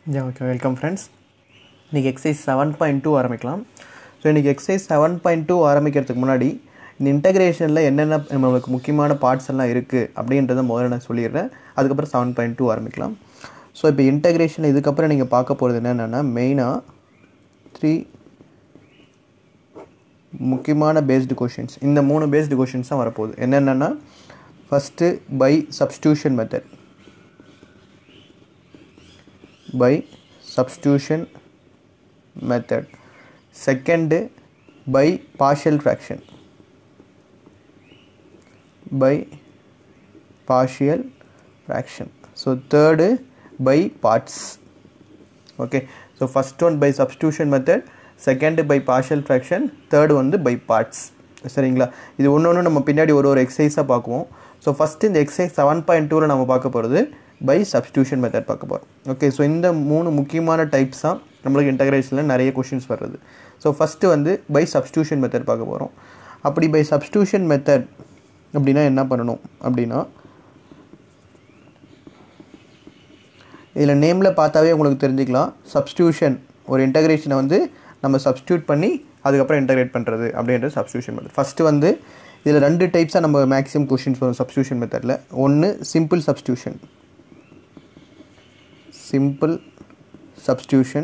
யா okay welcome friends இன்றைக்கி exercise seven point two ஆரம்பிக்கலாம் so இன்றைக்கி எக்ஸசைஸ் செவன் பாயிண்ட் டூ ஆரம்பிக்கிறதுக்கு முன்னாடி இந்த இன்டகிரேஷனில் என்னென்ன நம்மளுக்கு முக்கியமான பார்ட்ஸ் எல்லாம் இருக்குது அப்படின்றத முதல்ல நான் சொல்லிடுறேன் அதுக்கப்புறம் செவன் பாயிண்ட் டூ ஆரம்பிக்கலாம் ஸோ இப்போ இன்டகிரேஷன் இதுக்கப்புறம் நீங்கள் பார்க்க போகிறது என்னென்னா மெயினாக த்ரீ முக்கியமான பேஸ்டு கொஷின்ஸ் இந்த மூணு பேஸ்டு கொஷின்ஸ் தான் வரப்போகுது என்னென்னா first by substitution method by substitution method second by partial fraction by partial fraction so third by parts okay so first one by substitution method second by partial fraction third வந்து by parts சரிங்களா இது ஒன்று ஒன்று நம்ம பின்னாடி ஒரு ஒரு எக்ஸசைஸாக பார்க்குவோம் ஸோ ஃபஸ்ட்டு இந்த எக்ஸசைஸ் செவன் பாயிண்ட் டூவில் நம்ம பார்க்க போகிறது பை சப்ஸ்டியூஷன் மெத்தட் பார்க்க போகிறோம் ஓகே ஸோ இந்த மூணு முக்கியமான டைப்ஸ் தான் நம்மளுக்கு இன்டகிரேஷனில் நிறைய கொஷின்ஸ் வர்றது ஸோ ஃபஸ்ட்டு வந்து பை சப்ஸ்டியூஷன் மெத்தட் பார்க்க போகிறோம் அப்படி பை சப்ஸ்டியூஷன் மெத்தட் அப்படின்னா என்ன பண்ணணும் அப்படின்னா இதில் நேமில் பார்த்தாவே உங்களுக்கு தெரிஞ்சுக்கலாம் சப்ஸ்டியூஷன் ஒரு இன்டகிரேஷனை வந்து நம்ம சப்ஸ்டியூட் பண்ணி அதுக்கப்புறம் இன்டகிரேட் பண்ணுறது அப்படின்றது சப்ஸ்டியூஷன் மெத்தட் ஃபஸ்ட்டு வந்து இதில் ரெண்டு டைப்ஸாக நம்ம மேக்ஸிமம் கொஷின்ஸ் வரும் சப்ஸ்டியூஷன் மெத்தடில் ஒன்று சிம்பிள் சப்ஸ்டியூஷன் சிம்பிள் சப்ஸ்டியூஷன்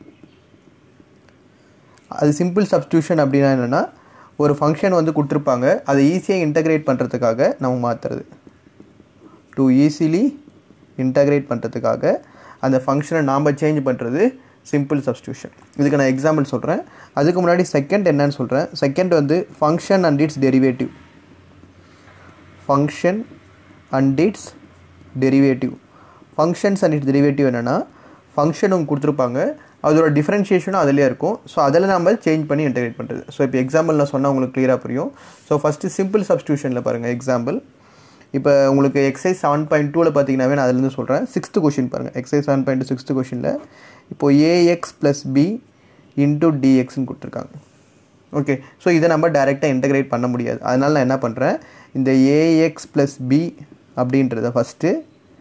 அது சிம்பிள் சப்ஸ்டியூஷன் அப்படின்னா என்னென்னா ஒரு ஃபங்க்ஷன் வந்து கொடுத்துருப்பாங்க அதை ஈஸியாக இன்டகிரேட் பண்ணுறதுக்காக நம்ம மாற்றுறது டு ஈஸிலி இன்டகிரேட் பண்ணுறதுக்காக அந்த ஃபங்க்ஷனை நாம் சேஞ்ச் பண்ணுறது சிம்பிள் சப்ஸ்டியூஷன் இதுக்கு நான் எக்ஸாம்பிள் சொல்கிறேன் அதுக்கு முன்னாடி செகண்ட் என்னன்னு சொல்கிறேன் செகண்ட் வந்து function and its derivative function and its derivative functions and its derivative என்னென்னா ஃபங்க்ஷனும் கொடுத்துருப்பாங்க அதோட டிஃப்ரென்ஷியேஷனும் அதிலே இருக்கும் ஸோ அதில் நம்ம சேஞ்ச் பண்ணி இன்டகிரேட் பண்ணுறது ஸோ இப்போ எக்ஸாம்பிள் நான் சொன்னால் உங்களுக்கு க்ளியராக புரியும் ஸோ ஃபஸ்ட்டு சிம்பிள் சப்ஸ்டியூஷனில் பாருங்கள் எக்ஸாம்பிள் இப்போ உங்களுக்கு எக்ஸைஸ் செவன் பாயிண்ட் டூவில் பார்த்தீங்கன்னாவே நான் அதுலேருந்து சொல்கிறேன் சிக்ஸ்த்து கொஷின் பாருங்கள் எக்ஸைஸ் செவன் பாயிண்ட் சிக்ஸ்த்து கொஷினில் இப்போது ஏஎக்ஸ் ப்ளஸ் பி இன்டூ டிஎக்ஸ்னு கொடுத்துருக்காங்க ஓகே ஸோ இதை நம்ம டைரெக்டாக இன்டகிரேட் பண்ண முடியாது அதனால் நான் என்ன பண்ணுறேன் இந்த ஏஎக்ஸ் ப்ளஸ் பி அப்படின்றத ஃபஸ்ட்டு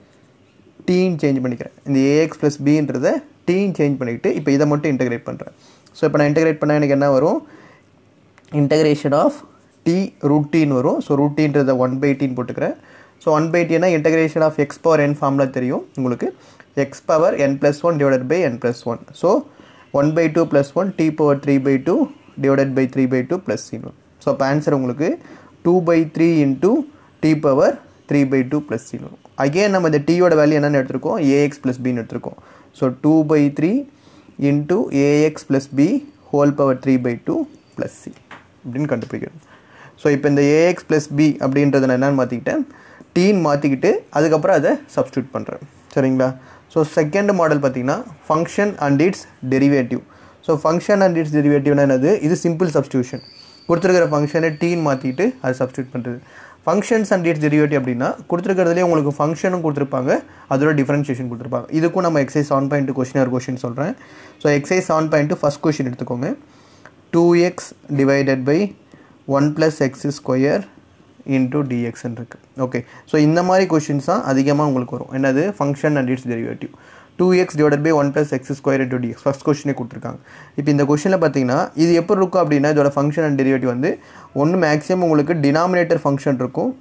டீன் சேஞ்ச் பண்ணிக்கிறேன் இந்த ஏஎக்ஸ் ப்ளஸ் பின்றத டீன் சேஞ்ச் பண்ணிக்கிட்டு இப்போ இதை மட்டும் இன்டகிரேட் பண்ணுறேன் ஸோ இப்போ நான் இன்டகிரேட் பண்ணால் எனக்கு என்ன வரும் இன்டகிரேஷன் ஆஃப் டி ரூட்டீன் வரும் ஸோ ரூட்டீன்றதை ஒன் பை டீன் போட்டுக்கிறேன் ஸோ ஒன் பை டீனா integration of x power n ஃபார்மில் தெரியும் உங்களுக்கு x power n plus one divided by n plus one so one by two plus one t power three by two divided by three by two plus சின் one so அப்போ answer உங்களுக்கு two by three into t power three by two plus சின் வரும் again நம்ம இந்த டீயோட value என்னென்னு எடுத்திருக்கோம் ax plus பின்னு எடுத்திருக்கோம் so two by three into a x plus b whole power three by two plus c அப்படின்னு கண்டுபிடிக்கணும் ஸோ இப்போ இந்த ஏஎக்ஸ் ப்ளஸ் பி அப்படின்றத நான் என்னென்னு மாற்றிக்கிட்டேன் டீன் மாற்றிக்கிட்டு அதுக்கப்புறம் அதை சப்ஸ்டியூட் பண்ணுறேன் சரிங்களா ஸோ செகண்ட் மாடல் பார்த்தீங்கன்னா function and its derivative so function and its டெரிவேட்டிவ்னா என்னது இது சிம்பிள் சப்ஸ்டியூஷன் கொடுத்துருக்கிற ஃபங்க்ஷனை டீன் மாற்றிட்டு அதை சப்ஸ்டியூட் பண்ணுறது ஃபங்க்ஷன்ஸ் அண்ட் இட்ஸ் டெரிவேட்டிவ் அப்படின்னா கொடுத்துருக்கிறதுலேயே உங்களுக்கு ஃபங்க்ஷனும் கொடுத்துருப்பாங்க அதோட டிஃப்ரென்ஷியேஷன் கொடுத்துருப்பாங்க இதுக்கும் நம்ம exercise seven point two question ஒரு கொஷின் சொல்கிறேன் so exercise seven point two first question எடுத்துக்கோங்க two x divided by one plus x square into டிஎக்ஸ்ன்னு இருக்குது ஓகே ஸோ இந்த மாதிரி கொஷின்ஸ் தான் அதிகமாக உங்களுக்கு வரும் என்னது function and its derivative two x divide by one plus x square into d x first கொஷினே கொடுத்துருக்காங்க இப்போ இந்த கொஷனில் பார்த்தீங்கன்னா இது எப்படி இருக்கும் அப்படின்னா இதோட ஃபங்க்ஷன் அண்ட் டெரிவேட்டிவ் வந்து ஒன்று மேக்ஸிமம் உங்களுக்கு டினாமினேட்டர் ஃபங்க்ஷன் இருக்கும்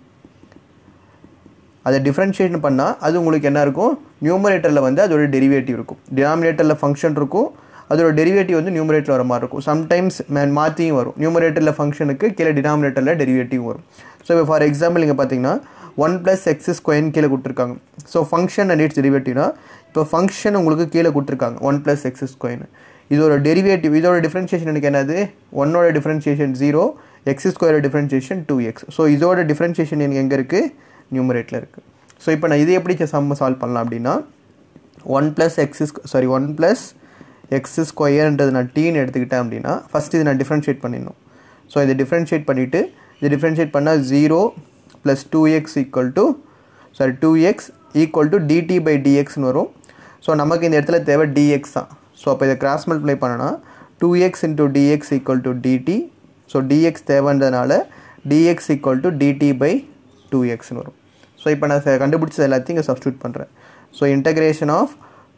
அதை டிஃப்ரென்ஷியேஷன் பண்ணால் அது உங்களுக்கு என்ன இருக்கும் நியூமரேட்டரில் வந்து அதோட டெரிவேட்டிவ் இருக்கும் டினாமினேட்டரில் ஃபங்க்ஷன் இருக்கும் அதோட டெரிவேட்டிவ் வந்து நியூமரேட்டர் வர மாதிரி இருக்கும் சம்டைம்ஸ் மாற்றியும் வரும் நியூமரேட்டரில் ஃபங்க்ஷனுக்கு கீழே டினாமினேட்டரில் டெரிவேட்டிவ் வரும் ஸோ இப்போ ஃபார் எக்ஸாம்பிள் இங்கே பார்த்தீங்கன்னா ஒன் ப்ளஸ் எக்ஸ் ஸ்கொயர்னு கீழே கொடுத்துருக்காங்க ஸோ ஃபங்க்ஷன் அண்ட் இட்ஸ் டெரிவேட்டிவ்னா இப்போ ஃபங்க்ஷன் உங்களுக்கு கீழே கொடுத்துருக்காங்க ஒன் ப்ளஸ் எக்ஸ் ஸ்கொயர்னு இதோட டெரிவேட்டிவ் இதோட டிஃப்ரென்ஷியேஷன் எனக்கு என்னது ஒன்னோட டிஃப்ரென்ஷியேஷன் ஜீரோ எக்ஸ் ஸ்கொயரோட டிஃப்ரென்ஷியேஷன் டூ எக்ஸ் ஸோ இதோட டிஃப்ரென்ஷியேஷன் எனக்கு எங்கே இருக்குது நியூமரேட்டில் இருக்குது ஸோ இப்போ நான் இதை எப்படி சம் சால்வ் பண்ணலாம் அப்படின்னா one plus x sorry one plus x ஸ்கொயர்ன்றது நான் டீன்னு எடுத்துக்கிட்டேன் அப்படின்னா ஃபஸ்ட் இது நான் டிஃப்ரென்ஷியேட் பண்ணிடணும் ஸோ இதை டிஃப்ரென்ஷியேட் பண்ணிவிட்டு இது டிஃப்ரென்ஷியேட் பண்ணால் zero plus two x equal to sorry two x equal to DD by டிஎக்ஸ்னு வரும் ஸோ நமக்கு இந்த இடத்துல தேவை டிஎக்ஸ் தான் ஸோ அப்போ இதை கிராஸ் மல்டிப்ளை பண்ணனா two x into dx equal to DD so d x தேவைன்றதுனால d x equal to DD by two எக்ஸ்னு வரும் ஸோ இப்போ நான் கண்டுபிடிச்சது எல்லாத்தையும் இங்கே சப்ஸ்டியூட் பண்ணுறேன் so integration of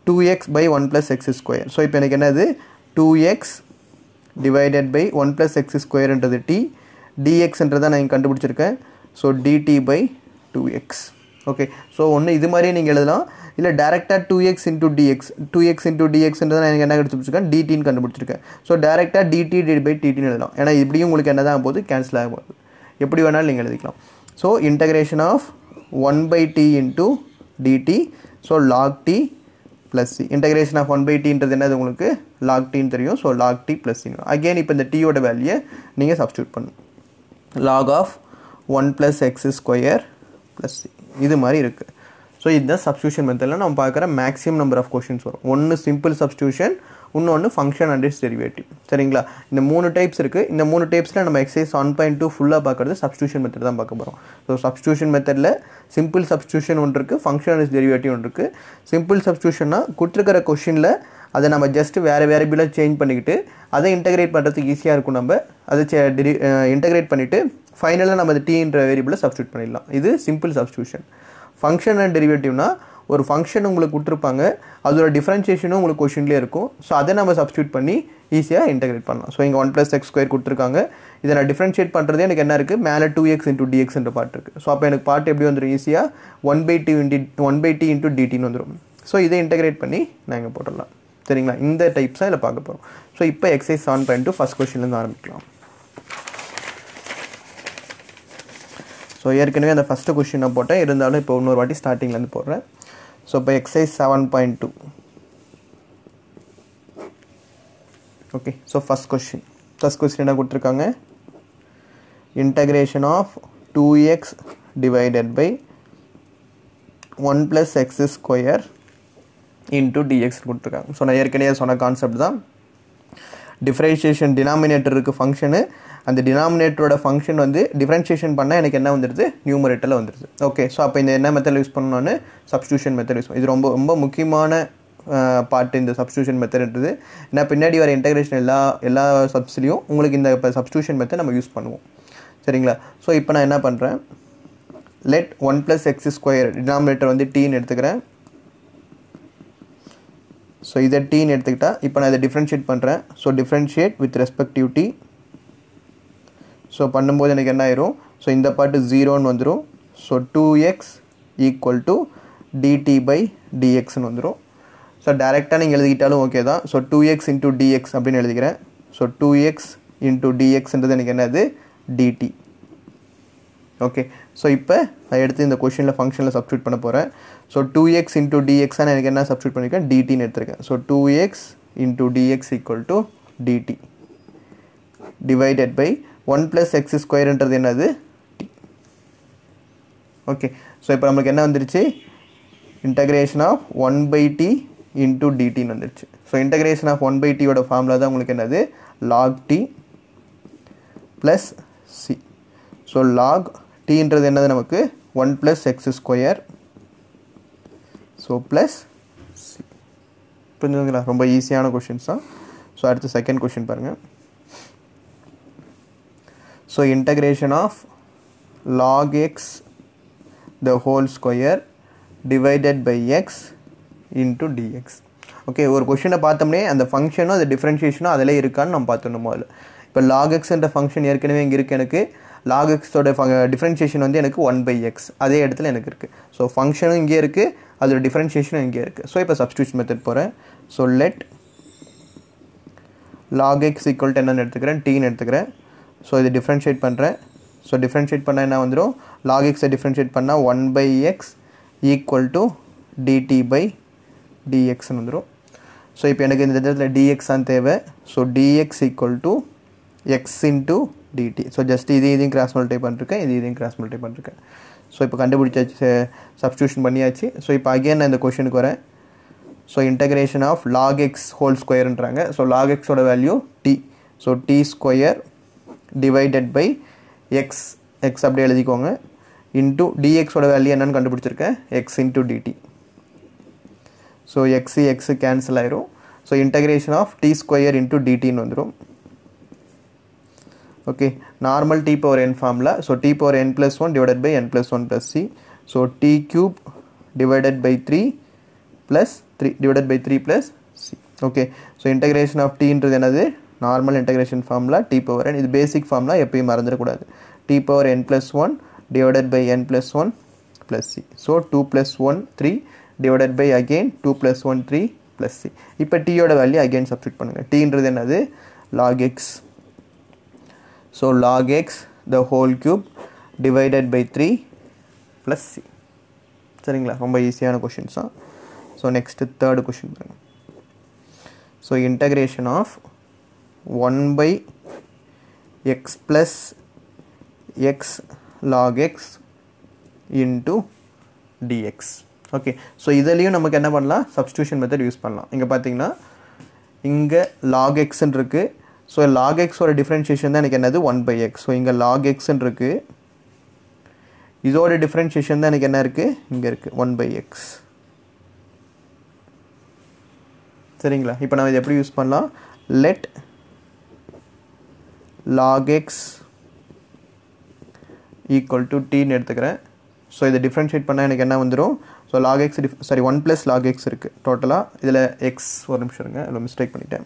two x by one plus x square so இப்போ எனக்கு என்னது two x divided by one plus x ஸ்கொயர்ன்றது டி டிஎக்ஸ்ன்றதை நான் இங்கே கண்டுபிடிச்சிருக்கேன் so DD by two x okay so ஒன்று இது மாதிரியே நீங்கள் எழுதலாம் இல்லை டேரெக்டாக two x into d x two x into டிஎக்ஸ்ன்றதை நான் எனக்கு என்ன கண்டுபிடிச்சிருக்கேன் டிடின்னு கண்டுபிடிச்சிருக்கேன் ஸோ டேரெக்டாக டிடி டிடி பை டிடின்னு எழுதலாம் ஏன்னா இப்படியும் உங்களுக்கு என்ன தான் போகுது கேன்சல் ஆக போகுது எப்படி வேணாலும் நீங்கள் எழுதிக்கலாம் so integration of one by t into d t so log t plus c integration of one by டின்றது என்னது உங்களுக்கு லாக் டின்னு தெரியும் so log t plus c again இப்போ இந்த டீயோட வேல்யூயை நீங்கள் சப்ஸ்டியூட் பண்ணணும் log of one plus x square plus c இது மாதிரி இருக்குது ஸோ இதுதான் சப்ஸ்டியூஷன் மெத்தடில் நம்ம பார்க்குற மேக்ஸிமம் நம்பர் ஆஃப் கொஷின்ஸ் வரும் ஒன்று சிம்பிள் சப்ஸ்டியூஷன் இன்னொன்று ஃபங்க்ஷன் அண்ட் இட்ஸ் டெரிவேட்டிவ் சரிங்களா இந்த மூணு டைப்ஸ் இருக்குது இந்த மூணு டைப்ஸில் நம்ம எக்ஸைஸ் ஒன் பாயிண்ட் டூ ஃபுல்லாக பார்க்குறது சப்ஸ்டியூஷன் மெத்தட் தான் பார்க்க போகிறோம் ஸோ சப்ஸ்டியூஷன் மெத்தடில் சிம்பிள் சப்ஸ்டியூஷன் ஒன்று இருக்குது ஃபங்க்ஷன் அண்ட் இட்ஸ் டெரிவேட்டிவ் ஒன்று இருக்குது சிம்பிள் சப்ஸ்டியூஷன்னா கொடுத்துருக்கிற கொஷினில் அதை நம்ம ஜஸ்ட் வேறு வேரியபிளாக சேஞ்ச் பண்ணிக்கிட்டு அதை இன்டகிரேட் பண்ணுறதுக்கு ஈஸியாக இருக்கும் நம்ம அதை இன்டகிரேட் பண்ணிவிட்டு ஃபைனலாக நம்ம அந்த டீன்ற வேரியபிளை சப்ஸ்டியூட் பண்ணிடலாம் இது சிம்பிள் சப்ஸ்டியூஷன் ஃபங்க்ஷன் அண்ட் டெரிவேட்டிவ்னா ஒரு ஃபங்க்ஷன் உங்களுக்கு கொடுத்துருப்பாங்க அதோட டிஃப்ரென்ஷியேஷனும் உங்களுக்கு கொஷின்லேயே இருக்கும் ஸோ அதை நம்ம சப்ஸ்டியூட் பண்ணி ஈஸியாக இன்டகிரேட் பண்ணலாம் ஸோ இங்கே ஒன் ப்ளஸ் எக்ஸ் ஸ்கொயர் கொடுத்துருக்காங்க இதை நான் டிஃப்ரென்ஷியேட் பண்ணுறதே எனக்கு என்ன இருக்குது மேலே டூ எக்ஸ் இன்டூ டிஎக்ஸ்ன்ற பார்ட் இருக்குது ஸோ அப்போ எனக்கு பார்ட் எப்படி வந்துடும் ஈஸியாக one by t into one by t into டிடின்னு வந்துடும் ஸோ இதை இன்டகிரேட் பண்ணி நான் இங்கே போட்டுடலாம் சரிங்களா இந்த டைப்ஸாக இதில் பார்க்க போகிறோம் ஸோ இப்போ exercise seven point two first கொஷின்லேருந்து ஆரம்பிக்கலாம் ஸோ ஏற்கனவே அந்த ஃபஸ்ட்டு கொஷினை போட்டேன் இருந்தாலும் இப்போ இன்னொரு வாட்டி ஸ்டார்டிங்லேருந்து போடுறேன் ஸோ இப்போ exercise seven point two okay so first question first question என்ன கொடுத்துருக்காங்க integration of two x divided by one plus x square into dx கொடுத்துருக்காங்க ஸோ நான் ஏற்கனவே சொன்ன கான்செப்ட் தான் டிஃப்ரென்ஷியேஷன் டினாமினேட்டர் இருக்குது ஃபங்க்ஷனு அந்த டினாமினேட்டரோட ஃபங்க்ஷன் வந்து டிஃப்ரென்ஷியேஷன் பண்ணால் எனக்கு என்ன வந்துடுது நியூமரேட்டரில் வந்துடுது ஓகே ஸோ அப்போ இந்த என்ன மெத்தட் யூஸ் பண்ணணும்னு சப்ஸ்டியூஷன் மெத்தட் யூஸ் இது ரொம்ப ரொம்ப முக்கியமான பார்ட் இந்த சப்ஸ்டியூஷன் மெத்தட்ன்றது ஏன்னா பின்னாடி வர இன்டகிரேஷன் எல்லா எல்லா சப்ஸ்லையும் உங்களுக்கு இந்த இப்போ சப்ஸ்டியூஷன் மெத்தட் நம்ம யூஸ் பண்ணுவோம் சரிங்களா ஸோ இப்போ நான் என்ன பண்ணுறேன் let one plus x square denominator வந்து டீன்னு எடுத்துக்கிறேன் ஸோ இதை டீன்னு எடுத்துக்கிட்டால் இப்போ நான் இதை டிஃப்ரென்ஷியேட் பண்ணுறேன் so differentiate with respective t so பண்ணும்போது எனக்கு என்ன ஆயிரும் ஸோ இந்த பாட்டு ஜீரோன்னு வந்துடும் so two x equal to DD by டிஎக்ஸ்னு வந்துடும் ஸோ டேரெக்டாக நீங்கள் எழுதிக்கிட்டாலும் ஓகே தான் so two x into dx அப்படின்னு எழுதிக்கிறேன் ஸோ டூ எக்ஸ் இன்டூ டிஎக்ஸ்ன்றது எனக்கு என்னது டிடி ஓகே ஸோ இப்போ நான் எடுத்து இந்த கொஷினில் ஃபங்க்ஷனில் சப்ஸ்டியூட் பண்ண போகிறேன் ஸோ டூ எக்ஸ் இன்டூ டிஎக்ஸான எனக்கு என்ன சப்ஸ்டியூட் பண்ணியிருக்கேன் டிடின்னு எடுத்திருக்கேன் so two x into dx equal to dt divided by one plus x ஸ்கொயர்ன்றது என்னது டி ஓகே ஸோ இப்போ நம்மளுக்கு என்ன வந்துருச்சு integration of one by t into டிடின்னு வந்துருச்சு so integration of one by டியோட ஃபார்முலா தான் உங்களுக்கு என்னது log t plus c so log டீன்றது என்னது நமக்கு one plus x square so plus C புரிஞ்சுங்களா ரொம்ப ஈஸியான கொஷின்ஸ் தான் ஸோ அடுத்து செகண்ட் கொஷின் பாருங்கள் so integration of log x the whole square divided by x into dx okay ஒரு கொஷினை பார்த்தோம்னே அந்த ஃபங்க்ஷனும் அந்த டிஃப்ரென்ஷியேஷனும் அதிலே இருக்கான்னு நம்ம பார்த்துடணும் முதல்ல இப்போ லாக் எக்ஸ்ன்ற ஃபங்க்ஷன் ஏற்கனவே இங்கே இருக்குது எனக்கு லாக் எக்ஸோட டிஃப்ரென்ஷியேஷன் வந்து எனக்கு ஒன் பை எக்ஸ் அதே இடத்துல எனக்கு இருக்குது ஸோ ஃபங்க்ஷனும் இங்கே இருக்குது அதோட டிஃப்ரென்ஷியேஷனும் இங்கே இருக்குது ஸோ இப்போ சப்ஸ்டியூஷன் மெத்தட் போகிறேன் so let log x equal to என்னென்னு எடுத்துக்கிறேன் டீன்னு எடுத்துக்கிறேன் ஸோ இது டிஃப்ரென்ஷியேட் பண்ணுறேன் ஸோ டிஃப்ரென்ஷியேட் பண்ணால் என்ன வந்துடும் லாக் எக்ஸை டிஃப்ரென்ஷியேட் பண்ணால் one by x equal to DD by டிஎக்ஸ்னு வந்துடும் ஸோ இப்போ எனக்கு இந்த இடத்துல டிஎக்ஸ் தான் தேவை so dx equal to x into dt so just இது இதையும் கிராஸ் மல்டிப்ளை பண்ணிருக்கேன் இது இதையும் கிராஸ் மல்டிப்ளை பண்ணிருக்கேன் ஸோ இப்போ கண்டுபிடிச்சாச்சு சப்ஸ்டியூஷன் பண்ணியாச்சு ஸோ இப்போ அகைன் நான் இந்த கொஷனுக்கு வரேன் so integration of log x whole ஸ்கொயர்ன்றாங்க ஸோ லாக் எக்ஸோட value t so t square divided by x x அப்படியே எழுதிக்கோங்க இன்ட்டு டிஎக்ஸோட வேல்யூ என்னன்னு கண்டுபிடிச்சிருக்கேன் x into dt so x x cancel ஆயிரும் so integration of t square into டிடின்னு வந்துடும் okay normal t power n ஃபார்மில் so t power n plus one divided by n plus one plus c so t cube divided by three plus three divided by three plus c okay so integration of டீன்றது என்னது normal integration formula t power n இது basic formula எப்பயும் மறந்துடக்கூடாது t power n plus one divided by n plus one plus c so two plus one three divided by again two plus one three plus c இப்போ டீயோட value again substitute பண்ணுங்கள் டீன்றது என்னது log x so log x the whole cube divided by three plus c சரிங்களா ரொம்ப ஈஸியான questions தான் so next third question பாருங்கள் so integration of one by x plus x log x into dx okay so இதுலேயும் நமக்கு என்ன பண்ணலாம் substitution method use பண்ணலாம் இங்கே பார்த்தீங்கன்னா இங்கே லாக் எக்ஸ்ன்னு இருக்குது ஸோ லாக் எக்ஸோட டிஃப்ரென்ஷியேஷன் தான் எனக்கு என்னது ஒன் பை எக்ஸ் ஸோ இங்கே லாக் எக்ஸ்ன்னு இருக்குது இதோட டிஃப்ரென்ஷியேஷன் தான் எனக்கு என்ன இருக்குது இங்கே இருக்குது ஒன் பை எக்ஸ் சரிங்களா இப்போ நம்ம இதை எப்படி யூஸ் பண்ணலாம் let log x equal to டீன்னு எடுத்துக்கிறேன் ஸோ இதை டிஃப்ரென்ஷியேட் பண்ணால் எனக்கு என்ன வந்துடும் so log x diff sorry one plus log x இருக்குது டோட்டலாக இதில் எக்ஸ் ஒரு நிமிஷம் இருங்க இதில் மிஸ்டேக் பண்ணிட்டேன்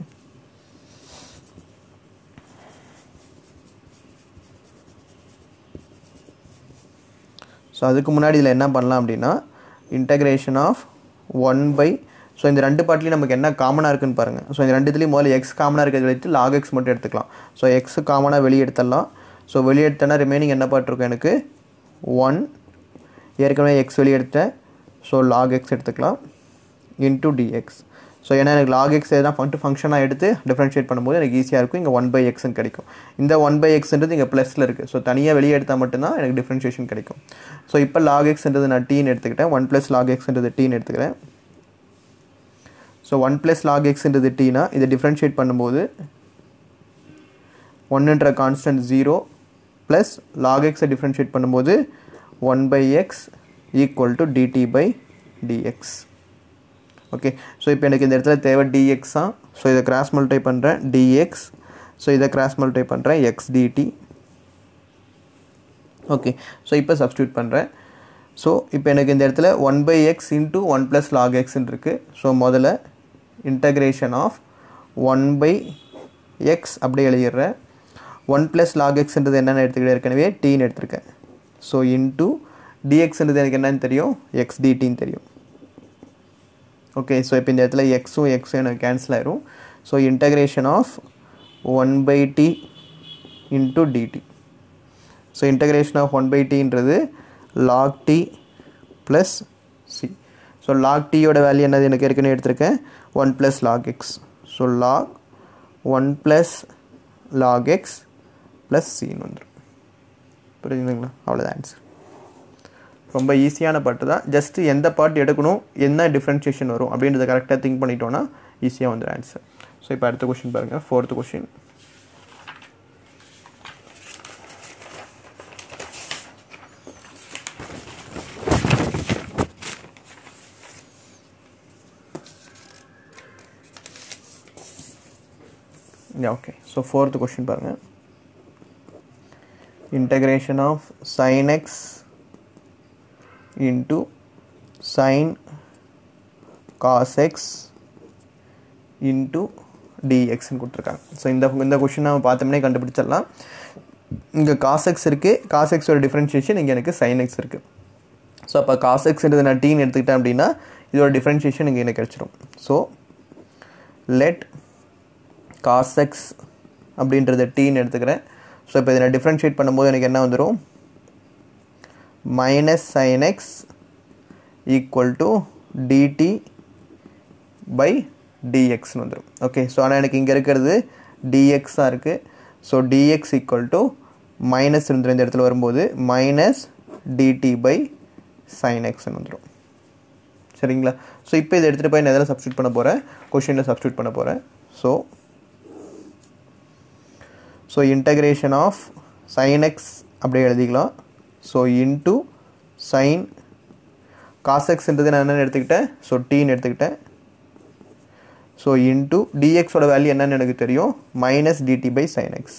ஸோ அதுக்கு முன்னாடி இதில் என்ன பண்ணலாம் அப்படின்னா integration of one by so இந்த ரெண்டு பார்ட்லேயும் நமக்கு என்ன காமனாக இருக்குன்னு பாருங்கள் ஸோ இந்த ரெண்டுத்துலேயும் முதல்ல எக்ஸ் காமனாக இருக்கிறத வச்சு லாக் எக்ஸ் மட்டும் எடுத்துக்கலாம் ஸோ எக்ஸ் காமனாக வெளியே எடுத்துடலாம் ஸோ வெளியே எடுத்தேன்னா ரிமைனிங் என்ன பார்ட் இருக்கும் எனக்கு ஒன் ஏற்கனவே எக்ஸ் வெளியே எடுத்தேன் ஸோ லாக் எக்ஸ் எடுத்துக்கலாம் இன்டூ டிஎக்ஸ் ஸோ ஏன்னா எனக்கு லாக் எக்ஸ் எதாவது ஃபங்க்ட் ஃபங்க்ஷனாக எடுத்து டிஃப்ரென்ஷியேட் பண்ணும்போது எனக்கு ஈஸியாக இருக்கும் இங்கே ஒன் பை எக்ஸ்னு கிடைக்கும் இந்த ஒன் பை எக்ஸ்ன்றது இங்கே ப்ளஸில் இருக்குது ஸோ தனியாக வெளியே எடுத்தால் மட்டும்தான் எனக்கு டிஃப்ரென்ஷியேஷன் கிடைக்கும் ஸோ இப்போ லாக் எக்ஸ்ன்றது நான் டீன்னு எடுத்துக்கிட்டேன் ஒன் ப்ளஸ் லாக் எக்ஸ்ன்றது டீன்னு எடுத்துக்கிறேன் ஸோ ஒன் ப்ளஸ் லாக் எக்ஸ்ன்றது டீனா இதை டிஃப்ரென்ஷியேட் பண்ணும்போது ஒன்றுன்ற கான்ஸ்டன்ட் ஜீரோ ப்ளஸ் லாக் எக்ஸை டிஃப்ரென்ஷியேட் பண்ணும்போது one by x equal to DD by dx okay so இப்போ எனக்கு இந்த இடத்துல தேவை டிஎக்ஸ் தான் ஸோ இதை கிராஸ் மல்டிப்ளை பண்ணுறேன் டிஎக்ஸ் ஸோ இதை கிராஸ் மல்டிப்ளை பண்ணுறேன் எக்ஸ் டிடி ஓகே ஸோ இப்போ சப்ஸ்டியூட் பண்ணுறேன் ஸோ இப்போ எனக்கு இந்த இடத்துல one by x into one plus log எக்ஸ்ன்னு இருக்குது ஸோ முதல்ல integration of one by x அப்படியே எழுதிடுறேன் ஒன் ப்ளஸ் லாக் எக்ஸ்ன்றது என்னென்னு எடுத்துக்கிட்டு ஏற்கனவே டீன்னு எடுத்திருக்கேன் ஸோ இன்ட்டு டிஎக்ஸ்ன்றது எனக்கு என்னன்னு தெரியும் எக்ஸ் டிடின்னு தெரியும் ஓகே ஸோ இப்போ இந்த இடத்துல எக்ஸும் எக்ஸும் எனக்கு கேன்சல் ஆயிரும் so integration of one by t into dt so integration of one by டின்றது log t plus c so log டியோட வேல்யூ என்னது எனக்கு ஏற்கனவே எடுத்திருக்கேன் one plus log x so log one plus log x plus சின்னு வந்துடும் புரியுதுங்களா அவ்வளோதான் ஆன்சர் ரொம்ப ஈஸியான பாட்டு தான் ஜஸ்ட்டு எந்த பார்ட் எடுக்கணும் என்ன டிஃப்ரென்ஷியேஷன் வரும் அப்படின்றத கரெக்டாக திங்க் பண்ணிட்டோன்னா ஈஸியாக வந்துடும் ஆன்சர் ஸோ இப்போ அடுத்த கொஷின் பாருங்கள் fourth question okay so fourth question பாருங்கள் integration of sin x into sin cos x into dxன்னு கொடுத்துருக்காங்க ஸோ இந்த இந்த கொஷின் நம்ம பார்த்தோம்னே கண்டுபிடிச்சிடலாம் இங்கே காஸ் எக்ஸ் இருக்குது காஸ் எக்ஸோட டிஃப்ரென்ஷியேஷன் இங்கே எனக்கு சைன் எக்ஸ் இருக்குது ஸோ அப்போ காஸ் எக்ஸ்ன்றது நான் டீன்னு எடுத்துக்கிட்டேன் அப்படின்னா இதோட டிஃப்ரென்ஷியேஷன் இங்கே எனக்கு கிடச்சிடும் ஸோ லெட் காஸ் எக்ஸ் அப்படின்றத டீன்னு எடுத்துக்கிறேன் ஸோ இப்போ இதை நான் டிஃப்ரென்ஷியேட் பண்ணும்போது எனக்கு என்ன வந்துடும் minus sine x equal to DD by டிஎக்ஸ்னு வந்துடும் ஓகே ஸோ ஆனால் எனக்கு இங்கே இருக்கிறது டிஎக்ஸாக இருக்குது so dx equal to minus இருந்துரு இந்த இடத்துல வரும்போது மைனஸ் டிடி பை சைன் எக்ஸ்னு வந்துடும் சரிங்களா ஸோ இப்போ இதை எடுத்துகிட்டு போய் நான் எதில் சப்ஸ்டியூட் பண்ண போகிறேன் கொஷினில் சப்ஸ்டியூட் பண்ண போகிறேன் so so integration of sine x அப்படியே எழுதிக்கலாம் ஸோ இன்ட்டு சைன் காஸ் எக்ஸ்ன்றது நான் என்னென்னு எடுத்துக்கிட்டேன் ஸோ டீன்னு எடுத்துக்கிட்டேன் ஸோ இன்ட்டு டிஎக்ஸோட வேல்யூ என்னன்னு எனக்கு தெரியும் minus dt by sine x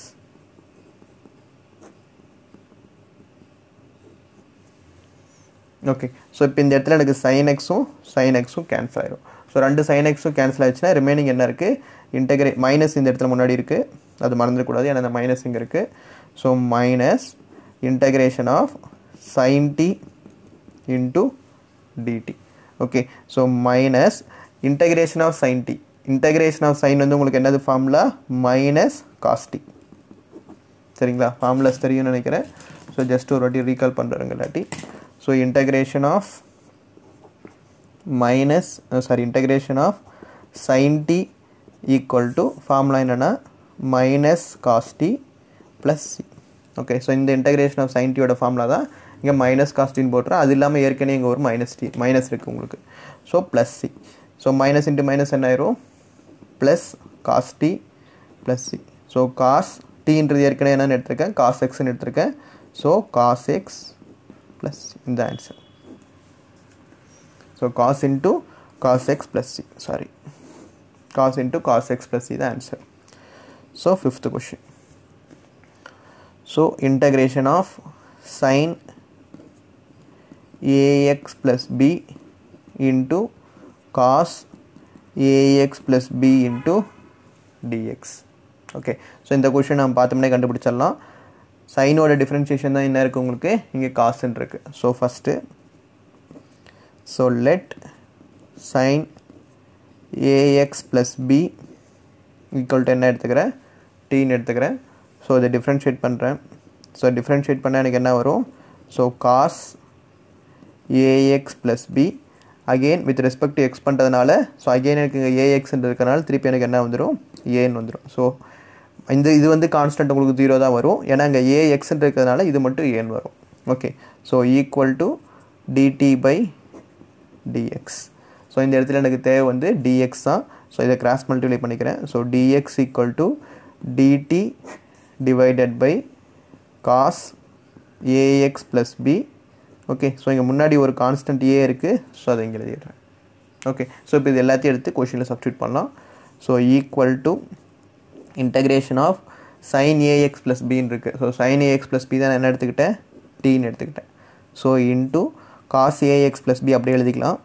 okay so இப்போ இந்த இடத்துல எனக்கு சைன் எக்ஸும் சைன் எக்ஸும் கேன்சல் ஆயிடும் ஸோ ஸோ ரெண்டு சைன் எக்ஸும் கேன்சல் ஆச்சுன்னா ரிமைனிங் என்ன இருக்குது இன்டெகிரே மைனஸ் இந்த இடத்துல முன்னாடி இருக்குது அது மறந்துடக்கூடாது ஏன்னா அந்த மைனஸ் இங்கே இருக்குது so minus integration of sine t into dt okay so minus integration of sine t integration of sine வந்து உங்களுக்கு என்னது ஃபார்முலா மைனஸ் காஸ்டி சரிங்களா ஃபார்முலாஸ் தெரியும்னு நினைக்கிறேன் ஸோ ஜஸ்ட் ஒரு வாட்டி ரீகால் பண்ணுறேங்க இல்லாட்டி so integration of minus sorry integration of sine t equal to formula என்னென்னா minus cos t plus c okay so இந்த இன்டகிரேஷன் ஆஃப் சைன் டியோட ஃபார்முலா தான் இங்கே மைனஸ் காஸ்டின்னு போட்டுறேன் அது இல்லாமல் ஏற்கனவே இங்கே ஒரு மைனஸ் டி மைனஸ் இருக்குது உங்களுக்கு so plus c so minus into minus என்ன ஆயிரும் plus cos t plus c so cos டீன்றது ஏற்கனவே என்னென்னு எடுத்திருக்கேன் காஸ் எக்ஸ்ன்னு எடுத்திருக்கேன் ஸோ காஸ் எக்ஸ் ப்ளஸ் இந்த answer so cos into cos x plus c sorry cos into cos x plus c தான் answer so fifth question so integration of sine ax plus b into cos ax plus b into dx okay so இந்த question நம்ம பார்த்தோம்னே கண்டுபிடிச்சிடலாம் சைனோட differentiation தான் என்ன இருக்குது உங்களுக்கு இங்கே காசுன்னு இருக்குது so first so let sine ax plus b equal to என்ன எடுத்துக்கிறேன் டீன்னு எடுத்துக்கிறேன் ஸோ இதை டிஃப்ரென்ஷியேட் பண்ணுறேன் ஸோ டிஃப்ரென்ஷியேட் பண்ணால் எனக்கு என்ன வரும் so cos ax plus b again with respect to x பண்ணுறதுனால ஸோ அகெயின் எனக்கு இங்கே ஏஎக்ஸ்ன்றது இருக்கனால திருப்பி எனக்கு என்ன வந்துடும் ஏன்னு வந்துடும் ஸோ இந்த இது வந்து கான்ஸ்டன்ட் உங்களுக்கு ஜீரோ தான் வரும் ஏன்னா இங்கே ஏஎக்ஸ்ன்னு இருக்கிறதுனால இது மட்டும் ஏன் வரும் okay so equal to DD by dx so இந்த இடத்துல எனக்கு தேவை வந்து டிஎக்ஸ் தான் ஸோ இதை கிராஸ் மல்டிப்ளை பண்ணிக்கிறேன் so dx equal to dt divided by cos ax plus b okay so இங்கே முன்னாடி ஒரு கான்ஸ்டன்ட் ஏ இருக்குது ஸோ அதை இங்கே எழுதிடுறேன் ஓகே ஸோ இப்போ இது எல்லாத்தையும் எடுத்து கொஷினில் சப்ஸ்டியூட் பண்ணலாம் so equal to integration of sine ax plus பின்னு இருக்குது so sine ax plus b தான் நான் என்ன எடுத்துக்கிட்டேன் டீன்னு எடுத்துக்கிட்டேன் so into cos ax plus b அப்படியே எழுதிக்கலாம்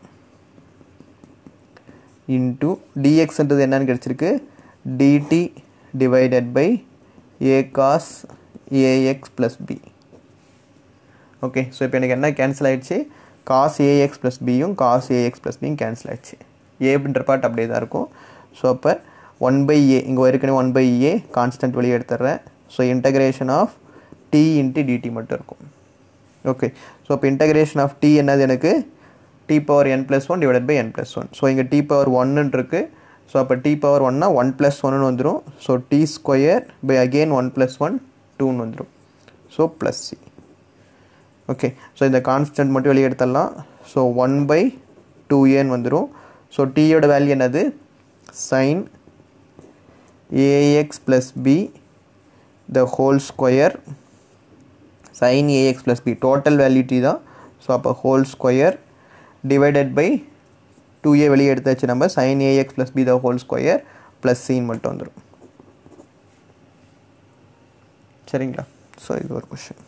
இன்ட்டு டிஎக்ஸ்ன்றது என்னன்னு கிடச்சிருக்கு dt divided by a cos ax plus b okay so இப்போ எனக்கு என்ன கேன்சல் ஆகிடுச்சு காஸ் ஏஎக்ஸ் ப்ளஸ் பியும் காஸ் ஏஎக்ஸ் ப்ளஸ் பியும் கேன்சல் ஆகிடுச்சு ஏன்ற பார்ட் அப்படியே தான் இருக்கும் ஸோ அப்போ ஒன் பை ஏ இங்கே ஏற்கனவே ஒன் பை ஏ கான்ஸ்டன்ட் வெளியே எடுத்துடுறேன் so integration of t into dt மட்டும் இருக்கும் ஓகே ஸோ இப்போ இன்டகிரேஷன் ஆஃப் டி என்னது எனக்கு t power n plus one divided by n plus one so இங்கே டி பவர் ஒன்னு இருக்குது ஸோ அப்போ டி பவர் ஒன்னா ஒன் ப்ளஸ் ஒன்னு வந்துடும் so t square by again one plus one டூன்னு வந்துடும் so plus c okay so இந்த கான்ஸ்டன்ட் மட்டும் வெளியே எடுத்துடலாம் ஸோ ஒன் பை டூ ஏன்னு வந்துடும் ஸோ டீயோட வேல்யூ என்னது sine ax plus b the whole square sine ax plus b total value t தான் ஸோ அப்போ whole square divided by two a வெளியே எடுத்தாச்சு நம்ம sine ax plus b the whole square plus சின்னு மட்டும் வந்துடும் சரிங்களா ஸோ இது ஒரு question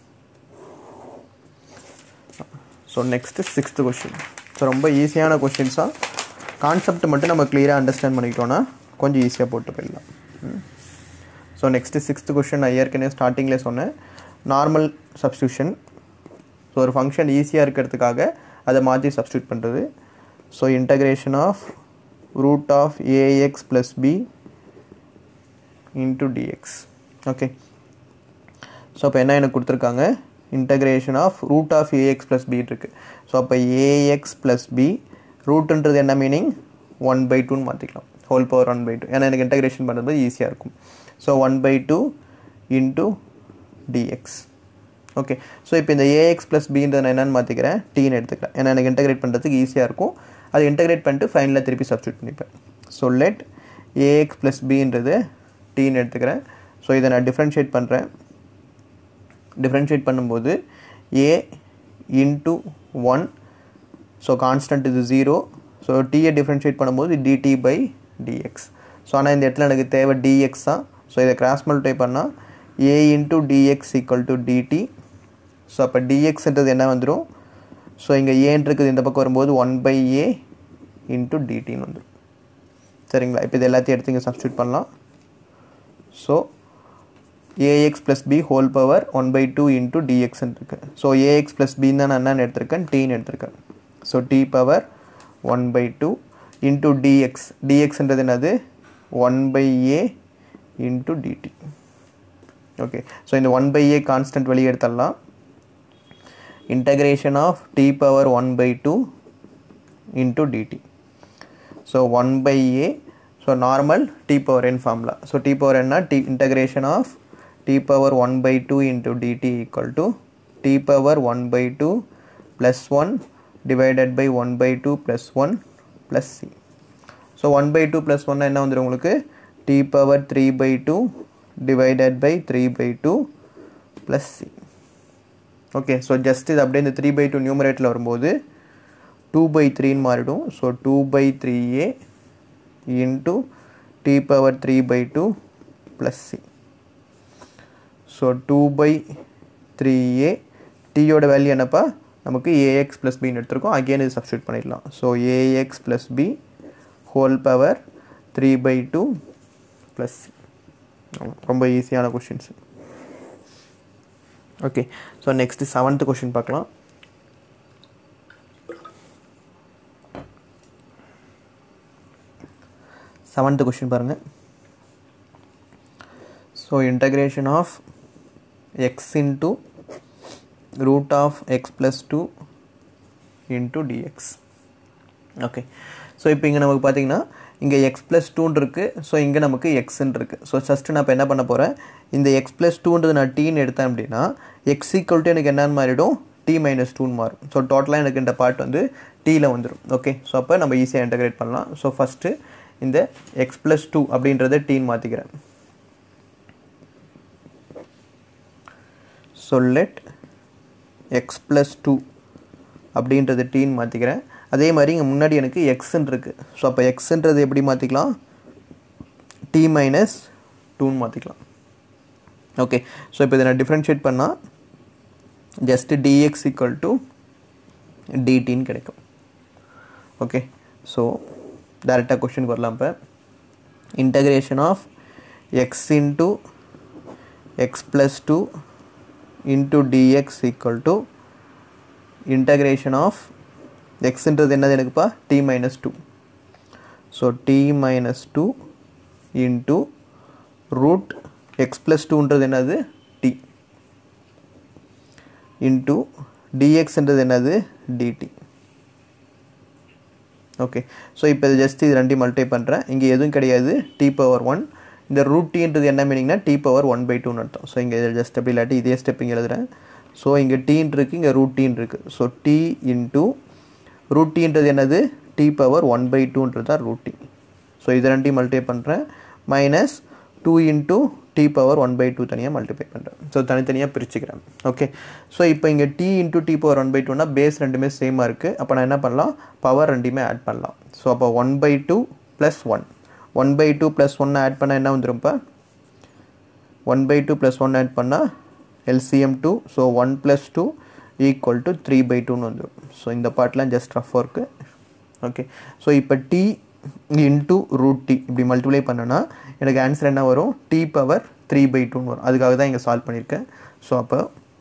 so next sixth question so ரொம்ப ஈஸியான கொஷின்ஸாக கான்செப்ட் மட்டும் நம்ம கிளியராக அண்டர்ஸ்டாண்ட் பண்ணிக்கிட்டோன்னா கொஞ்சம் ஈஸியாக போட்டு போயிடலாம் ஸோ நெக்ஸ்ட்டு சிக்ஸ்த்து கொஷின் நான் ஏற்கனவே ஸ்டார்டிங்லேயே சொன்னேன் நார்மல் சப்ஸ்டியூஷன் ஸோ ஒரு ஃபங்க்ஷன் ஈஸியாக இருக்கிறதுக்காக அதை மாற்றி சப்ஸ்டியூட் பண்ணுறது so integration of root of a x plus b into dx okay so அப்போ என்ன எனக்கு கொடுத்துருக்காங்க integration of root of a x plus b இருக்குது ஸோ அப்போ ஏஎக்ஸ் ப்ளஸ் பி ரூட்டுன்றது என்ன மீனிங் ஒன் பை டூன்னு மாற்றிக்கலாம் whole power one by two ஏன்னா எனக்கு இன்டகிரேஷன் பண்ணுறது ஈஸியாக இருக்கும் so one by two into dx okay so இப்போ இந்த ஏஎக்ஸ் ப்ளஸ் பின்றது நான் என்னென்னு மாற்றிக்கிறேன் டீன்னு எடுத்துக்கிறேன் ஏன்னா எனக்கு இன்டகிரேட் பண்ணுறதுக்கு ஈஸியாக இருக்கும் அது இன்டகிரேட் பண்ணிட்டு ஃபைனலாக திருப்பி சப்ஸ்டியூட் பண்ணிப்பேன் ஸோ லெட் ஏஎக்ஸ் ப்ளஸ் பின்றது டீன்னு எடுத்துக்கிறேன் ஸோ இதை நான் டிஃப்ரென்ஷியேட் பண்ணுறேன் டிஃப்ரென்ஷியேட் பண்ணும்போது a into one so constant இது ஜீரோ ஸோ டியை டிஃப்ரென்ஷியேட் பண்ணும்போது டிடி பை டிஎக்ஸ் ஸோ ஆனால் இந்த இடத்துல எனக்கு தேவை டிஎக்ஸ் தான் ஸோ இதை கிராஸ் மல்டிப்ளை பண்ணால் a into dx equal to DD so அப்போ டிஎக்ஸ்ன்றது என்ன வந்துடும் ஸோ இங்கே ஏன் இருக்குது இந்த பக்கம் வரும்போது ஒன் பை ஏ இன்ட்டு டிடின்னு வந்துடும் சரிங்களா இப்போ இது எல்லாத்தையும் எடுத்து இங்கே சப்ஸ்டியூட் பண்ணலாம் so a x plus b whole power one by two into டிஎக்ஸ்ன்னு இருக்கு ஸோ ஏஎக்ஸ் ப்ளஸ் பின்னு தான் நான் என்னன்னு எடுத்திருக்கேன் டீன்னு எடுத்திருக்கேன் so t power one by two into dx டிஎக்ஸ்ன்றது என்னது one by a into dt okay so இந்த ஒன் பை ஏ கான்ஸ்டன்ட் வெளியே எடுத்துடலாம் integration of t power 1 by 2 into dt so 1 by a so normal t power n formula so t power n t integration of t power 1 by 2 into dt equal to t power 1 by 2 plus 1 divided by 1 by 2 plus 1 plus c so 1 by 2 plus 1 என்ன வந்துடும் உங்களுக்கு t power 3 by 2 divided by 3 by 2 plus c okay so just இது அப்படியே இந்த three by two நியூமரேட்டில் வரும்போது two by த்ரீன்னு மாறிடும் so two by three a into t power three by two plus c so two by three a டியோட value என்னப்பா நமக்கு ஏஎக்ஸ் ப்ளஸ் பின்னு எடுத்திருக்கோம் அகெயின் இது சப்ஸ்டியூட் பண்ணிடலாம் so a x plus b whole power three by two plus ரொம்ப ஈஸியான questions okay so next seventh question பார்க்கலாம் செவன்த்து கொஷின் பாருங்கள் so integration of x into root of x plus two into dx okay so இப்போ இங்கே நமக்கு பார்த்தீங்கன்னா இங்கே X plus டூன்னு இருக்குது ஸோ இங்கே நமக்கு எக்ஸ்ன்னு இருக்குது ஸோ ஃபஸ்ட்டு நான் இப்போ என்ன பண்ண போகிறேன் இந்த எக்ஸ் ப்ளஸ் டூன்றது நான் டீன்னு எடுத்தேன் அப்படின்னா எக்ஸ் ஈக்குவல் டு எனக்கு என்னன்னு மாறிடும் டி மைனஸ் டூன்னு மாறும் ஸோ டோட்டலாக எனக்கு இந்த பார்ட் வந்து டீயில் வந்துடும் ஓகே ஸோ அப்போ நம்ம ஈஸியாக இன்டகிரேட் பண்ணலாம் ஸோ ஃபஸ்ட்டு இந்த எக்ஸ் ப்ளஸ் டூ அப்படின்றத டீன் மாற்றிக்கிறேன் so let x plus two அப்படின்றது டீன் மாற்றிக்கிறேன் அதே மாதிரி இங்கே முன்னாடி எனக்கு எக்ஸ்ன்னு இருக்குது ஸோ அப்போ எக்ஸ்ன்றது எப்படி மாற்றிக்கலாம் டி மைனஸ் டூன்னு மாற்றிக்கலாம் ஓகே ஸோ இப்போ இதை நான் டிஃப்ரென்ஷியேட் பண்ணால் ஜஸ்ட்டு டிஎக்ஸ் ஈக்குவல் டு டிடின்னு கிடைக்கும் ஓகே ஸோ டேரெக்டாக கொஷினுக்கு வரலாம் இப்போ integration of x into x plus two into dx equal to integration of எக்ஸ்ன்றது என்னது எனக்குப்பா t minus two so t minus two into root x plus டூன்றது என்னது டி இன்ட்டு டிஎக்ஸ்ன்றது என்னது டிடி ஓகே ஸோ இப்போ இது ஜஸ்ட் இது ரெண்டையும் மல்டிப்ளை பண்ணுறேன் இங்கே எதுவும் கிடையாது டி பவர் ஒன் இந்த ரூட் டீன்றது என்ன மீனிங்னா டி பவர் ஒன் பை டூன்னு அர்த்தம் ஸோ இங்கே ஜஸ்ட் அப்படி இல்லாட்டி இதே ஸ்டெப் இங்கே எழுதுறேன் ஸோ இங்கே டீன் இருக்குது இங்கே ரூட் டீன் இருக்குது ஸோ டி இன்ட்டு ரூட் டீன்றது என்னது டி பவர் ஒன் பை டூன்றது தான் ரூட் டி ஸோ இது ரெண்டையும் மல்டிப்ளை பண்ணுறேன் minus two into t power one by two தனியாக மல்டிப்ளை பண்ணுறேன் ஸோ தனித்தனியாக பிரிச்சுக்கிறேன் ஓகே ஸோ இப்போ இங்கே t into t power one by டூனா பேஸ் ரெண்டுமே சேமாக இருக்குது அப்போ நான் என்ன பண்ணலாம் பவர் ரெண்டுமே ஆட் பண்ணலாம் ஸோ அப்போ one by two plus one one by two plus one add பண்ணால் என்ன வந்துரும்ப்பா one by two plus one add பண்ணால் LCM two so one plus two equal to three by டூன்னு வந்துடும் ஸோ இந்த பார்ட்லாம் just rough work okay so இப்போ t into root t இப்படி மல்டிப்ளை பண்ணனா எனக்கு ஆன்சர் என்ன வரும் டி பவர் த்ரீ பை டூன்னு வரும் அதுக்காக தான் இங்கே சால்வ் பண்ணியிருக்கேன் ஸோ அப்போ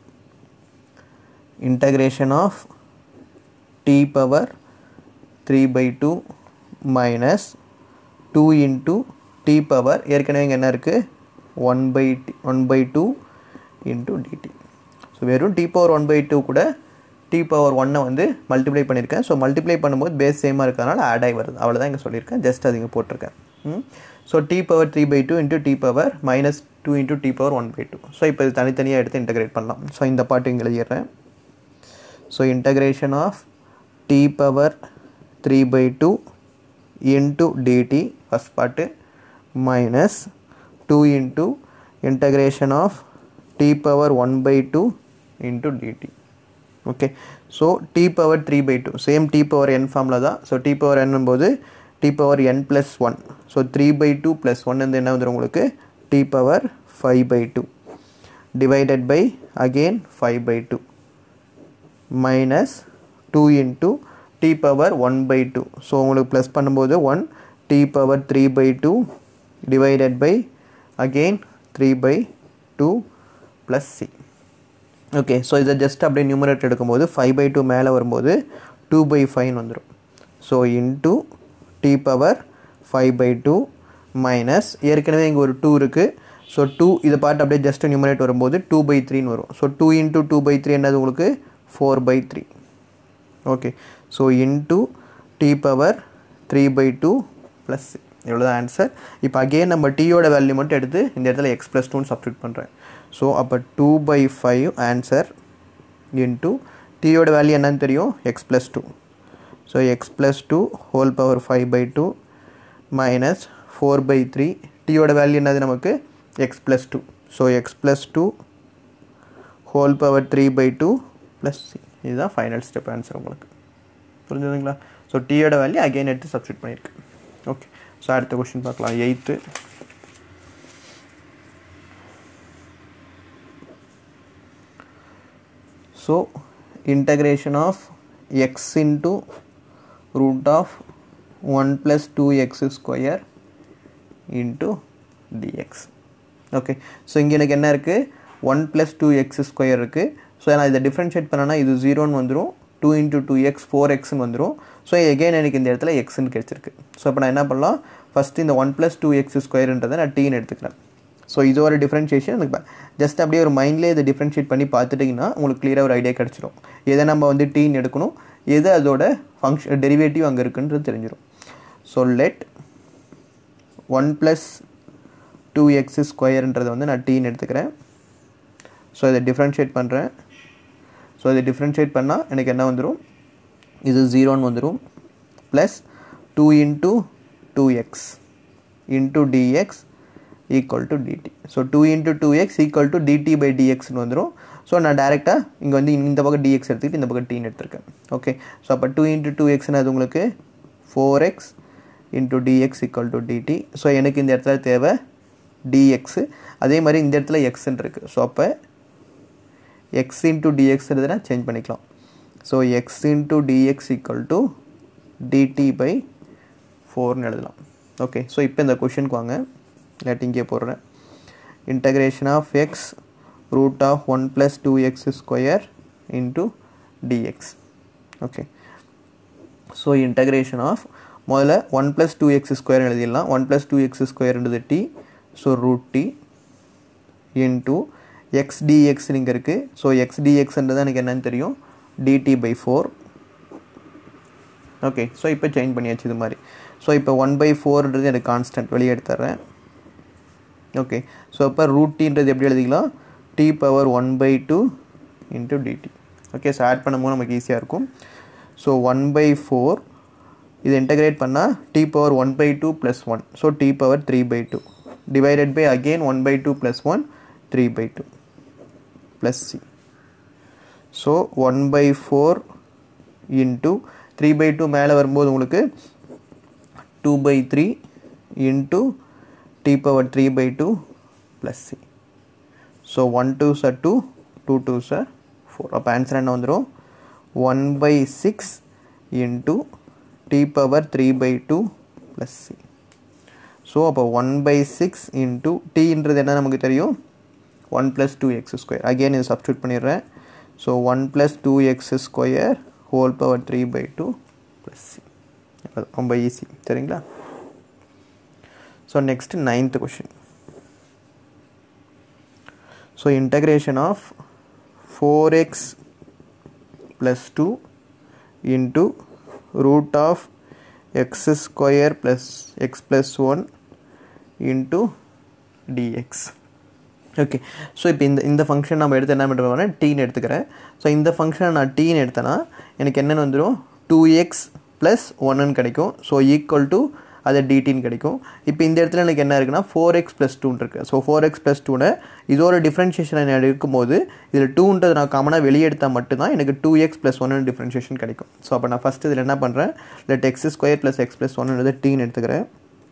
integration of t power three by two minus two into t power ஏற்கனவே இங்கே என்ன இருக்குது one by t one by two into dt so வெறும் t power one by two கூட டி பவர் ஒன்னை வந்து மல்டிப்ளை பண்ணியிருக்கேன் ஸோ மல்டிப்ளை பண்ணும்போது பேஸ் சேமாக இருக்கிறதுனால ஆட் ஆகி வருது அவ்வளோதான் இங்கே சொல்லியிருக்கேன் ஜஸ்ட் அது இங்கே போட்டிருக்கேன் so t power three by two into t power minus two into t power one by two so இப்போ இது தனித்தனியாக எடுத்து இன்டகிரேட் பண்ணலாம் ஸோ இந்த பாட்டு இங்கே எழுதிடுறேன் so integration of t power three by two into dt first part minus two into integration of t power one by two into dt okay so t power three by two same t power n ஃபார்மில் தான் so t power என்னும் போது t power n plus one so three by two plus one வந்து என்ன வந்துடும் உங்களுக்கு t power five by two divided by again five by two minus two into t power one by two so உங்களுக்கு plus பண்ணும்போது one t power 3 by 2 divided by again 3 by 2 plus c okay so இதை just அப்படியே நியூமரேட் எடுக்கும்போது five by two மேலே வரும்போது two by ஃபைவ்னு வந்துடும் so into t power five by two minus ஏற்கனவே இங்கே ஒரு டூ இருக்குது ஸோ டூ இதை பார்த்து அப்படியே ஜஸ்ட் நியூமரேட் வரும்போது டூ பை த்ரீன்னு வரும் so two into two by three என்னது உங்களுக்கு four by three okay so into t power three by two plus இவ்வளோ தான் ஆன்சர் இப்போ அகெயின் நம்ம டீயோட வேல்யூ மட்டும் எடுத்து இந்த இடத்துல எக்ஸ் ப்ளஸ் டூன்னு சப்ஸ்டியூட் பண்ணுறேன் ஸோ அப்போ two by five answer into டீயோட வேல்யூ என்னன்னு தெரியும் x plus two so x plus two whole power five by two minus four by three டீயோட வேல்யூ என்னது நமக்கு x plus two so x plus two whole power three by two plus c இதுதான் final step answer உங்களுக்கு புரிஞ்சுதுங்களா so டீயோட value again எடுத்து substitute பண்ணியிருக்கு okay so அடுத்த கொஷின் பார்க்கலாம் eighth so integration of x into root of 1 plus 2x square into dx okay so இங்கே எனக்கு என்ன இருக்குது one plus two x square இருக்குது ஸோ நான் இதை டிஃப்ரென்ஷியேட் பண்ணனா இது ஜீரோன்னு வந்துடும் two into two x four எக்ஸ்னு வந்துடும் ஸோ எகெயின் எனக்கு இந்த இடத்துல எக்ஸ்னு கிடச்சிருக்கு ஸோ இப்போ நான் என்ன பண்ணலாம் ஃபஸ்ட்டு இந்த ஒன் ப்ளஸ் டூ எக்ஸ் ஸ்கொயர்ன்றதை நான் டீன்னு எடுத்துக்கிறேன் ஸோ இது ஒரு டிஃப்ரென்ஷியேஷன் எனக்கு ஜஸ்ட் அப்படியே ஒரு மைண்ட்லேயே இதை டிஃப்ரென்ஷியேட் பண்ணி பார்த்துட்டிங்கன்னா உங்களுக்கு கிளியராக ஒரு ஐடியா கிடச்சிரும் எதை நம்ம வந்து டீன் எடுக்கணும் எது அதோட ஃபங்க்ஷன் டெரிவேட்டிவ் அங்கே இருக்குன்றது தெரிஞ்சிடும் so let one plus two x ஸ்கொயர்ன்றதை வந்து நான் டீன்னு எடுத்துக்கிறேன் ஸோ இதை டிஃப்ரென்ஷியேட் பண்ணுறேன் ஸோ இதை டிஃப்ரென்ஷியேட் பண்ணால் எனக்கு என்ன வந்துடும் இது ஜீரோன்னு வந்துடும் plus two into two x into dx equal to DD so two into two x equal to DD by டிஎக்ஸ்னு வந்துடும் ஸோ நான் டேரெக்டாக இங்கே வந்து இந்த பக்கம் டிஎக்ஸ் எடுத்துக்கிட்டு இந்த பக்கம் டீன்னு எடுத்திருக்கேன் ஓகே ஸோ அப்போ டூ இன்ட்டு டூ எக்ஸ்னு அது உங்களுக்கு four x into dx equal to DD so எனக்கு இந்த இடத்துல தேவை டிஎக்ஸு அதே மாதிரி இந்த இடத்துல எக்ஸ்ன்னு இருக்குது ஸோ அப்போ எக்ஸ் இன்ட்டு டிஎக்ஸ் எழுதுனா சேஞ்ச் பண்ணிக்கலாம் so x into dx equal to DD by ஃபோர்னு எழுதலாம் ஓகே ஸோ இப்போ இந்த கொஷினுக்கு வாங்க இல்லாட்டி இங்கே போடுறேன் integration of x root of one plus two x square into dx okay so integration of முதல்ல one plus two x square எழுதிடலாம் ஒன் ப்ளஸ் டூ எக்ஸ் ஸ்கொயர்ன்றது t so root t into x dx இங்கே இருக்குது so x டிஎக்ஸ்ன்றது எனக்கு என்னன்னு தெரியும் dt by four okay so இப்போ சேஞ்ச் பண்ணியாச்சு இது மாதிரி ஸோ இப்போ ஒன் பை ஃபோர்ன்றது எனக்கு கான்ஸ்டன்ட் வெளியே எடுத்துட்றேன் ஓகே ஸோ அப்போ ரூட் டீன்றது எப்படி எழுதிக்கலாம் t power one by two into dt okay so add பண்ணும்போது நமக்கு ஈஸியாக இருக்கும் ஸோ ஒன் பை ஃபோர் இது இன்டகிரேட் பண்ணால் t power one by two plus one so t power three by two divided by again one by two plus one three by two plus c so one by four into three by two மேலே வரும்போது உங்களுக்கு two by three into t power three by two plus c so one two sir two two two sir four அப்போ answer என்ன வந்துடும் one by six into t power three by two plus c so அப்போ one by six into டீன்றது என்ன நமக்கு தெரியும் one plus two x square again இது substitute பண்ணிடுறேன் so one plus two x square whole power three by two plus c ரொம்ப easy சரிங்களா so next ninth question so integration of four x plus two into root of x square plus x plus one into dx okay so இப்போ இந்த இந்த function நம்ம எடுத்து என்ன பண்ணுறோம்னா டீன்னு எடுத்துக்கிறேன் ஸோ இந்த ஃபங்க்ஷனை நான் டீன்னு எடுத்தேன்னா எனக்கு என்னென்னு வந்துடும் டூ எக்ஸ் ப்ளஸ் ஒன்னு கிடைக்கும் ஸோ ஈக்குவல் டு அது டிடின்னு கிடைக்கும் இப்போ இந்த இடத்துல எனக்கு என்ன இருக்குன்னா ஃபோர் எக்ஸ் ப்ளஸ் டூன்னு இருக்குது ஸோ ஃபோர் எக்ஸ் ப்ளஸ் டூனை இதோட டிஃப்ரென்ஷியேஷன் நான் எடுக்கும்போது இதில் டூன்றது நான் காமனாக வெளியே எடுத்தால் மட்டும்தான் எனக்கு two x plus one differentiation கிடைக்கும் ஸோ அப்போ நான் ஃபஸ்ட்டு இதில் என்ன பண்ணுறேன் let x square plus x plus ஒன்னுறது டீன்னு எடுத்துக்கிறேன்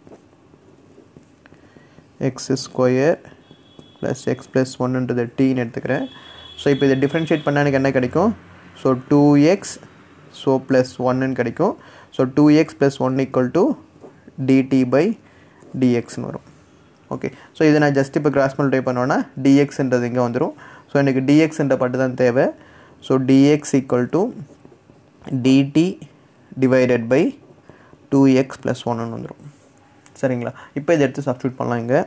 x square plus x plus ஒன்னுன்றது டீன்னு எடுத்துக்கிறேன் ஸோ இப்போ இதை டிஃப்ரென்ஷியேட் பண்ணால் எனக்கு என்ன கிடைக்கும் so two x so plus one கிடைக்கும் so two x plus one equal to DD by டிஎக்ஸ்னு வரும் ஓகே ஸோ இதை நான் ஜஸ்ட் இப்போ கிராஸ் மல்டிப்ளை பண்ணோன்னா டிஎக்ஸ்ன்றது இங்கே வந்துடும் ஸோ எனக்கு டிஎக்ஸ்ன்ற பட்டு தான் தேவை so dx equal to dt divided by two x plus ஒன்னு வந்துடும் சரிங்களா இப்போ இதை எடுத்து சப்ஸ்டியூட் பண்ணலாம் இங்கே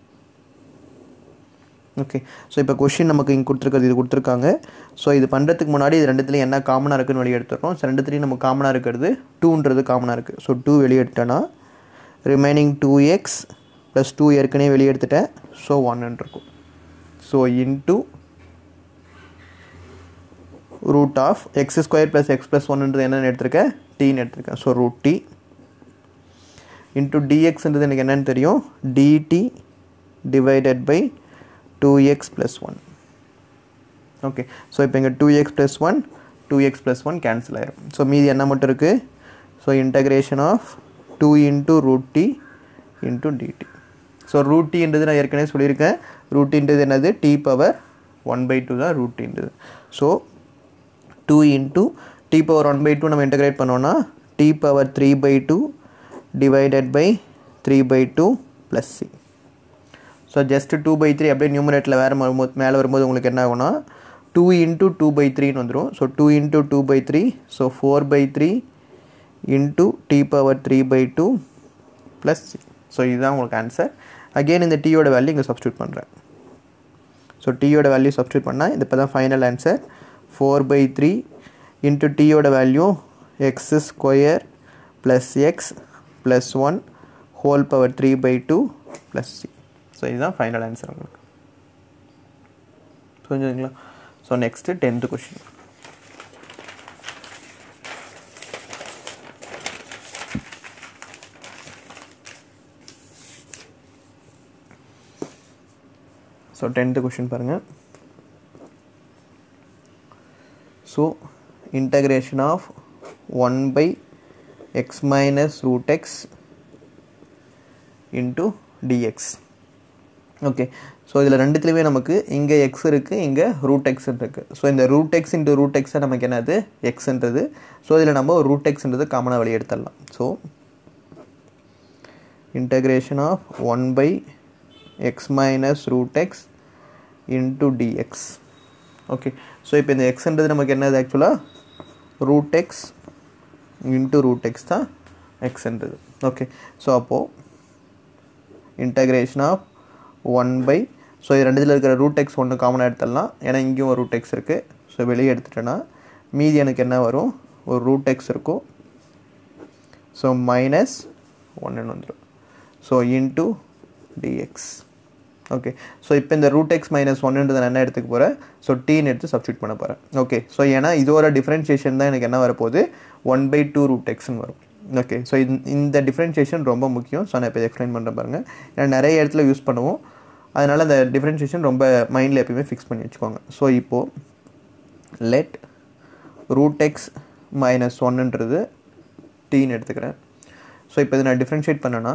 ஓகே ஸோ இப்போ கொஷின் நமக்கு இங்கே கொடுத்துருக்கிறது இது கொடுத்துருக்காங்க ஸோ இது பண்ணுறதுக்கு முன்னாடி இது ரெண்டுத்துலையும் என்ன காமனாக இருக்குன்னு வெளியே எடுத்துடுறோம் ஸோ ரெண்டுத்துலையும் நம்ம காமனாக இருக்கிறது டூன்றது காமனாக இருக்குது ஸோ டூ வெளியே எடுத்தோன்னா remaining two x plus two ஏற்கனவே வெளியே எடுத்துட்டேன் ஸோ ஒன்னு இருக்கும் so into root of x square plus x plus ஒன்றுன்றது என்னென்னு எடுத்திருக்கேன் டீன்னு எடுத்திருக்கேன் ஸோ ரூட் டி இன்ட்டு டிஎக்ஸ்ன்றது எனக்கு என்னென்னு தெரியும் dt divided by two x plus one okay so இப்போ இங்கே two x plus one two x plus one cancel ஆயிரும் ஸோ மீதி என்ன மட்டும் இருக்குது so integration of two into root t into dt so root டீன்றது நான் ஏற்கனவே சொல்லியிருக்கேன் ரூட் டீன்றது என்னது t power one by two தான் ரூட் டீன்றது so two into t power one by two நம்ம இன்டகிரேட் பண்ணோன்னா t power three by two divided by three by two plus c so just two by three அப்படியே நியூமரேட்டில் வேறு வரும்போது மேலே வரும்போது உங்களுக்கு என்ன ஆகும்னா டூ இன்ட்டு டூ பை த்ரீன்னு வந்துடும் so two into two by three so four by three into t power three by two plus c so இதுதான் உங்களுக்கு ஆன்சர் அகெயின் இந்த டீயோட வேல்யூ இங்கே சப்ஸ்டியூட் பண்ணுறேன் ஸோ டீயோட வேல்யூ சப்ஸ்டியூட் பண்ணால் இது இப்போ தான் final answer four by three into டீயோட value x square plus x plus one whole power three by two plus c so இதுதான் ஃபைனல் ஆன்சர் உங்களுக்கு புரிஞ்சுதுங்களா so next tenth question so tenth question பாருங்கள் so integration of one by x minus root x into dx okay so இதில் ரெண்டுத்துலேயுமே நமக்கு இங்கே x இருக்குது இங்கே ரூட் எக்ஸ் இருக்குது ஸோ இந்த ரூட் எக்ஸ் இன்ட்டு ரூட் எக்ஸை நமக்கு என்னது எக்ஸ்ன்றது ஸோ இதில் நம்ம ஒரு ரூட் எக்ஸ்ன்றது காமனாக வெளியே எடுத்துடலாம் so integration of one by x minus root x into dx okay so இப்போ இந்த எக்ஸ்ன்றது நமக்கு என்னது ஆக்சுவலாக root x into root x தான் எக்ஸ்ன்றது ஓகே ஸோ அப்போது integration of one by so இது ரெண்டுத்தில் இருக்கிற ரூட் எக்ஸ் ஒன்று காமனாக எடுத்துடலாம் ஏன்னா இங்கேயும் ஒரு ரூட் எக்ஸ் இருக்குது ஸோ வெளியே எடுத்துட்டேன்னா மீதி எனக்கு என்ன வரும் ஒரு ரூட் எக்ஸ் இருக்கும் ஸோ மைனஸ் ஒன்றுன்னு வந்துடும் so into dx okay so இப்போ இந்த ரூட் எக்ஸ் மைனஸ் ஒன்றுன்றது நான் என்ன எடுத்துக்க போகிறேன் ஸோ டீன்னு எடுத்து சப்ஸ்டியூட் பண்ண போகிறேன் ஓகே ஸோ ஏன்னா இதோட டிஃப்ரென்ஷியேஷன் தான் எனக்கு என்ன வரப்போகுது ஒன் பை டூ ரூட் எக்ஸ்னு வரும் ஓகே ஸோ இந்த டிஃப்ரென்ஷியேஷன் ரொம்ப முக்கியம் ஸோ நான் இப்போ எக்ஸ்பிளைன் பண்ணுறேன் பாருங்கள் ஏன்னா நிறைய இடத்துல யூஸ் பண்ணுவோம் அதனால் அந்த டிஃப்ரென்ஷியேஷன் ரொம்ப மைண்டில் எப்பயுமே ஃபிக்ஸ் பண்ணி வச்சுக்கோங்க ஸோ இப்போது லெட் ரூட் எக்ஸ் மைனஸ் ஒன்னுன்றது டீன்னு எடுத்துக்கிறேன் ஸோ இப்போ இதை நான் டிஃப்ரென்ஷியேட் பண்ணேன்னா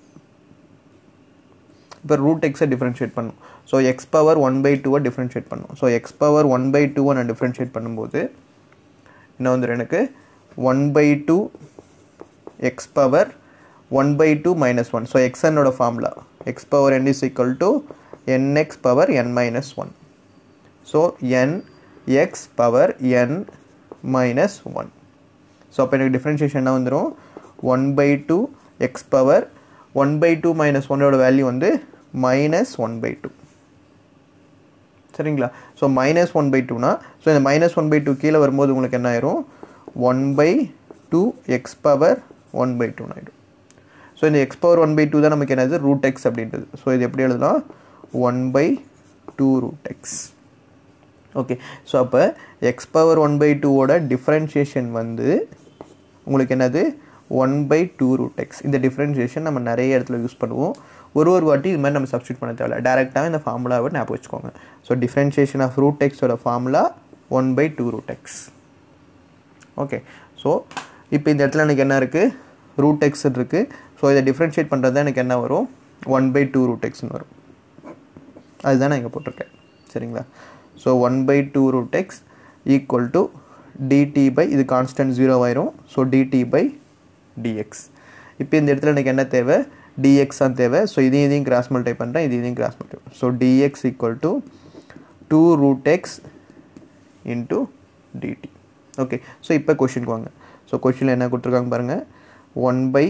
இப்போ ரூட் எக்ஸை டிஃப்ரென்ஷியேட் பண்ணும் so x power one by டூவை டிஃப்ரென்ஷியேட் பண்ணும் so x power one by டூவை நான் டிஃப்ரென்ஷியேட் பண்ணும்போது என்ன வந்துடும் எனக்கு one by two x power one by two minus one so எக்ஸ்என்னோட formula x power n is equal to nx power n minus one so n x power n minus one so அப்போ எனக்கு differentiation என்ன வந்துடும் one by two x power one by two minus ஒன்னோட value வந்து minus one by two சரிங்களா so minus one by டூனா so இந்த minus one by two கீழே வரும்போது உங்களுக்கு என்ன ஆயிரும் one by two x power one by டூன்னு ஆகிடும் ஸோ இந்த x power one by two தான் நமக்கு என்னது ரூட் எக்ஸ் அப்படின்றது ஸோ இது எப்படி எழுதலாம் one by two root x okay so அப்போ எக்ஸ் பவர் ஒன் பை டூவோட டிஃப்ரென்ஷியேஷன் வந்து உங்களுக்கு என்னது one by two root x இந்த டிஃப்ரென்ஷியேஷன் நம்ம நிறைய இடத்துல யூஸ் பண்ணுவோம் ஒரு ஒரு வாட்டி இது மாதிரி நம்ம சப்ஸ்டியூட் பண்ண தேவையில்ல டேரெக்டாக இந்த ஃபார்முலாவை ஞாபகம் வச்சுக்கோங்க ஸோ டிஃப்ரென்ஷியேஷன் ஆஃப் ரூட் எக்ஸோட formula one by two root x okay so இப்போ இந்த இடத்துல எனக்கு என்ன இருக்குது ரூட் எக்ஸ் இருக்குது ஸோ இதை டிஃப்ரென்ஷியேட் பண்ணுறது தான் எனக்கு என்ன வரும் ஒன் பை டூ ரூட் எக்ஸ்னு வரும் அதுதான் நான் இங்கே போட்டிருக்கேன் சரிங்களா so one by two root x equal to DD by இது கான்ஸ்டன்ட் ஜீரோ ஆயிரும் ஸோ டிடி பை டிஎக்ஸ் இப்போ இந்த இடத்துல எனக்கு என்ன தேவை டிஎக்ஸ் தான் தேவை ஸோ இதையும் இதையும் கிராஸ் மல்டிப்ளை பண்ணுறேன் இது இதையும் cross multiply so dx equal to two root x into dt okay so இப்போ கொஷினுக்கு வாங்க ஸோ கொஷினில் என்ன கொடுத்துருக்காங்க பாருங்கள் ஒன் பை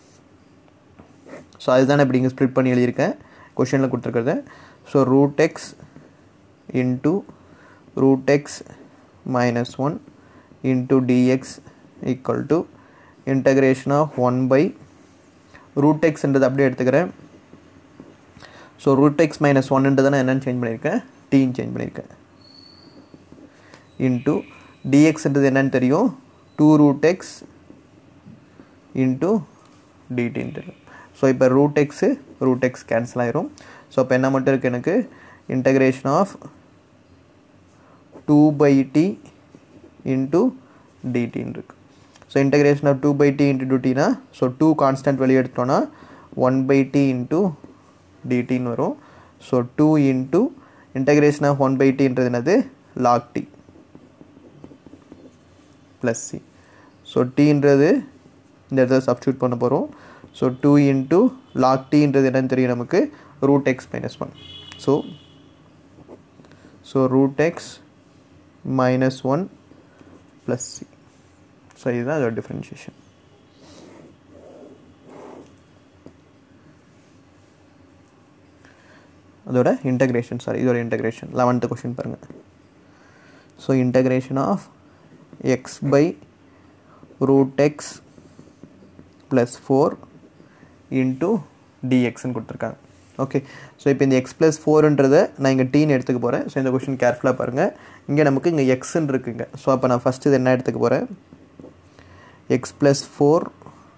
ஸோ அதுதான் இப்படி இங்கே ஸ்ப்ளிட் பண்ணி எழுதியிருக்கேன் கொஷினில் கொடுத்துருக்கிறது so root x into root x minus one into dx equal to integration of one by root எக்ஸ்ன்றது அப்படியே எடுத்துக்கிறேன் ஸோ ரூட் எக்ஸ் மைனஸ் ஒன்ன்றது நான் என்னென்னு சேஞ்ச் பண்ணியிருக்கேன் டீன்னு சேஞ்ச் பண்ணியிருக்கேன் இன்ட்டு டிஎக்ஸ்ன்றது என்னன்னு தெரியும் டூ ரூட் எக்ஸ் இன்ட்டு டிடின்னு தெரியும் ஸோ இப்போ root x root x cancel ஆயிரும் ஸோ இப்போ என்ன மட்டும் இருக்குது எனக்கு integration of two by t into டிடின்னு இருக்குது so integration of two by t into டிடினா ஸோ டூ கான்ஸ்டன்ட் வெளியே எடுத்தோன்னா ஒன் பை டி இன்ட்டு டிடின்னு வரும் so two into integration of one by டின்றது என்னது log t plus c so டீன்றது இந்த இடத்துல சப்ஸ்டியூட் பண்ண போகிறோம் ஸோ டூ இன்ட்டு லாக் டீன்றது என்னன்னு தெரியும் நமக்கு root x minus one so so root x minus one plus c so இதுதான் அதோட டிஃப்ரென்ஷியேஷன் அதோட இன்டகிரேஷன் சாரி இதோட இன்டகிரேஷன் லெவன்த்து கொஷின் பாருங்கள் so integration of x by root x plus four into டிஎக்ஸ்ன்னு கொடுத்துருக்காங்க ஓகே ஸோ இப்போ இந்த x plus ஃபோருன்றதை நான் இங்கே டீன்னு எடுத்துக்க போகிறேன் ஸோ இந்த கொஷின் கேர்ஃபுல்லாக பாருங்கள் இங்கே நமக்கு இங்கே எக்ஸ்ன்னு இருக்குங்க ஸோ அப்போ நான் ஃபஸ்ட்டு இது என்ன எடுத்துக்க போகிறேன் எக்ஸ் ப்ளஸ் ஃபோர்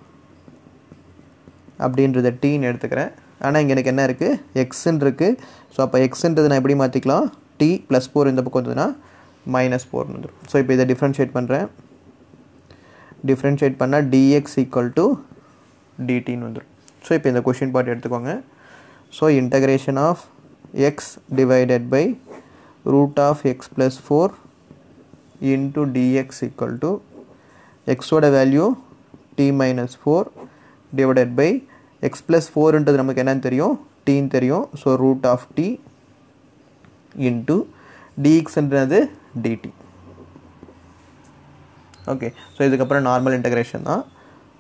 அப்படின்றத டீன்னு எடுத்துக்கிறேன் ஆனால் இங்கே எனக்கு என்ன இருக்குது எக்ஸ்ன்னு இருக்குது ஸோ அப்போ எக்ஸ்ன்றது நான் எப்படி மாற்றிக்கலாம் டி ப்ளஸ் ஃபோர் இந்த பக்கம் வந்ததுன்னா மைனஸ் ஃபோர்னு வந்துடும் ஸோ இப்போ இதை டிஃப்ரென்ஷியேட் பண்ணுறேன் டிஃப்ரென்ஷியேட் பண்ணால் டிஎக்ஸ் ஈக்குவல் டு டிடின்னு வந்துடும் ஸோ இப்போ இந்த கொஷின் பார்ட் எடுத்துக்கோங்க so integration of x divided by root of x plus four into dx equal to எக்ஸோட value t minus four divided by x plus ஃபோர்ன்றது நமக்கு என்னன்னு தெரியும் டீன்னு தெரியும் so root of t into டிஎக்ஸ்ன்றது டிடி ஓகே ஸோ இதுக்கப்புறம் normal integration தான்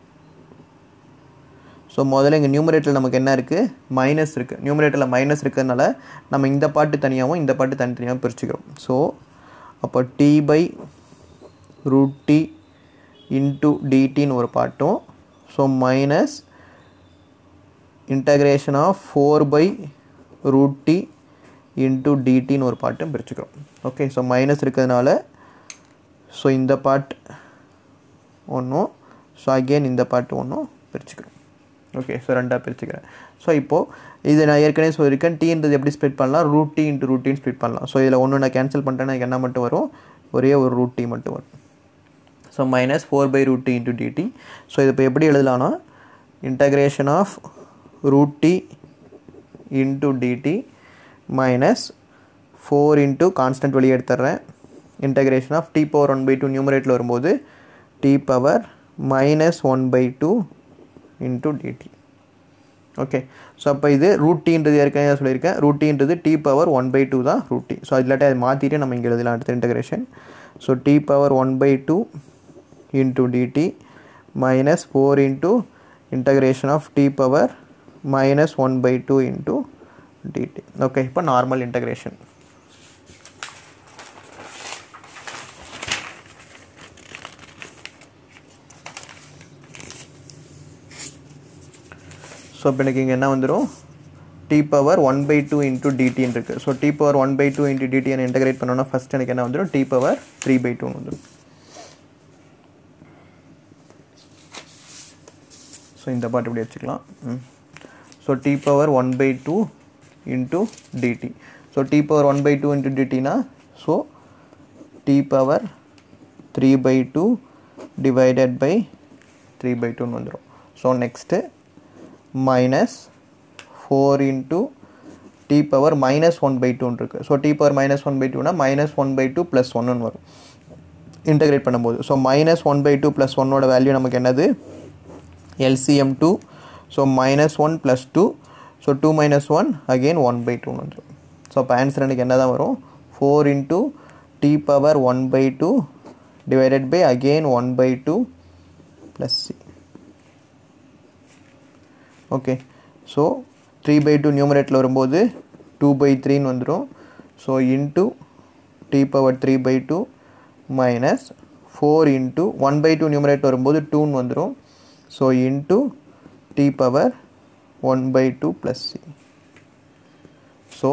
ஸோ முதல்ல இங்கே நியூமரேட்டரில் நமக்கு என்ன இருக்குது மைனஸ் இருக்குது நியூமரேட்டரில் மைனஸ் இருக்கிறதுனால நம்ம இந்த பாட்டு தனியாகவும் இந்த பாட்டு தனித்தனியாகவும் பிரிச்சுக்கிறோம் ஸோ அப்போ t by root t into டிடின்னு ஒரு பாட்டும் so minus integration of four by root t into டிடின்னு ஒரு பாட்டும் பிரிச்சுக்கிறோம் ஓகே ஸோ மைனஸ் இருக்கிறதுனால ஸோ இந்த பார்ட் ஒன்றும் ஸோ அகெயின் இந்த பார்ட் ஒன்றும் பிரிச்சுக்கிறோம் ஓகே ஸோ ரெண்டாக பிரிச்சுக்கிறேன் ஸோ இப்போது இது நான் ஏற்கனவே சொல்லியிருக்கேன் டீன்றது எப்படி ஸ்ப்ளிட் பண்ணலாம் ரூட் டி இன்ட்டு ரூட் டீன் ஸ்ப்ளிட் பண்ணலாம் ஸோ இதில் ஒன்று நான் கேன்சல் பண்ணிட்டேன்னா எனக்கு என்ன மட்டும் வரும் ஒரே ஒரு ரூட் டி மட்டும் வரும் so minus four by root t into dt so இது இப்போ எப்படி எழுதலாம்னா integration of root t into dt minus four into constant வெளியே எடுத்துட்றேன் integration of t power one by two நியூமரேட்டில் வரும்போது t power minus one by two into dt okay so அப்போ இது ரூட் டீன்றது ஏற்கனவே சொல்லியிருக்கேன் ரூட் டீன்றது t power one by two தான் ரூட் டி ஸோ இல்லாட்டி அதை மாற்றிட்டு நம்ம இங்கே எழுதலாம் அடுத்த integration so t power one by two into dt minus four into integration of t power minus one by two into dt okay இப்போ normal integration so இப்போ எனக்கு இங்கே என்ன வந்துடும் t power one by two into டிடின்னு இருக்குது so t power one by two into டிடின்னு integrate பண்ணோன்னா ஃபஸ்ட் எனக்கு என்ன வந்துடும் டி பவர் த்ரீ பை டூன்னு வந்துடும் ஸோ இந்த பாட்டு இப்படி வச்சுக்கலாம் so t power one by two into dt so t power one by two into டிடினா so t power three by two divided by three by டூன்னு வந்துடும் so next minus four into t power minus one by டூன்னு இருக்குது so t power minus one by டூனா minus one by two plus ஒன்னு வரும் integrate பண்ணும்போது so minus one by two plus ஒன்னோட value நமக்கு என்னது LCM two so minus one plus two so two minus one again one by டூன்னு வந்துடும் so அப்போ ஆன்சர் எனக்கு என்ன தான் வரும் four into t power one by two divided by again one by two plus c okay so three by two நியூமரேட்டில் வரும்போது two by த்ரீன்னு வந்துடும் so into t power three by two minus four into one by two numerate வரும்போது டூன்னு வந்துடும் so into t power one by two plus c so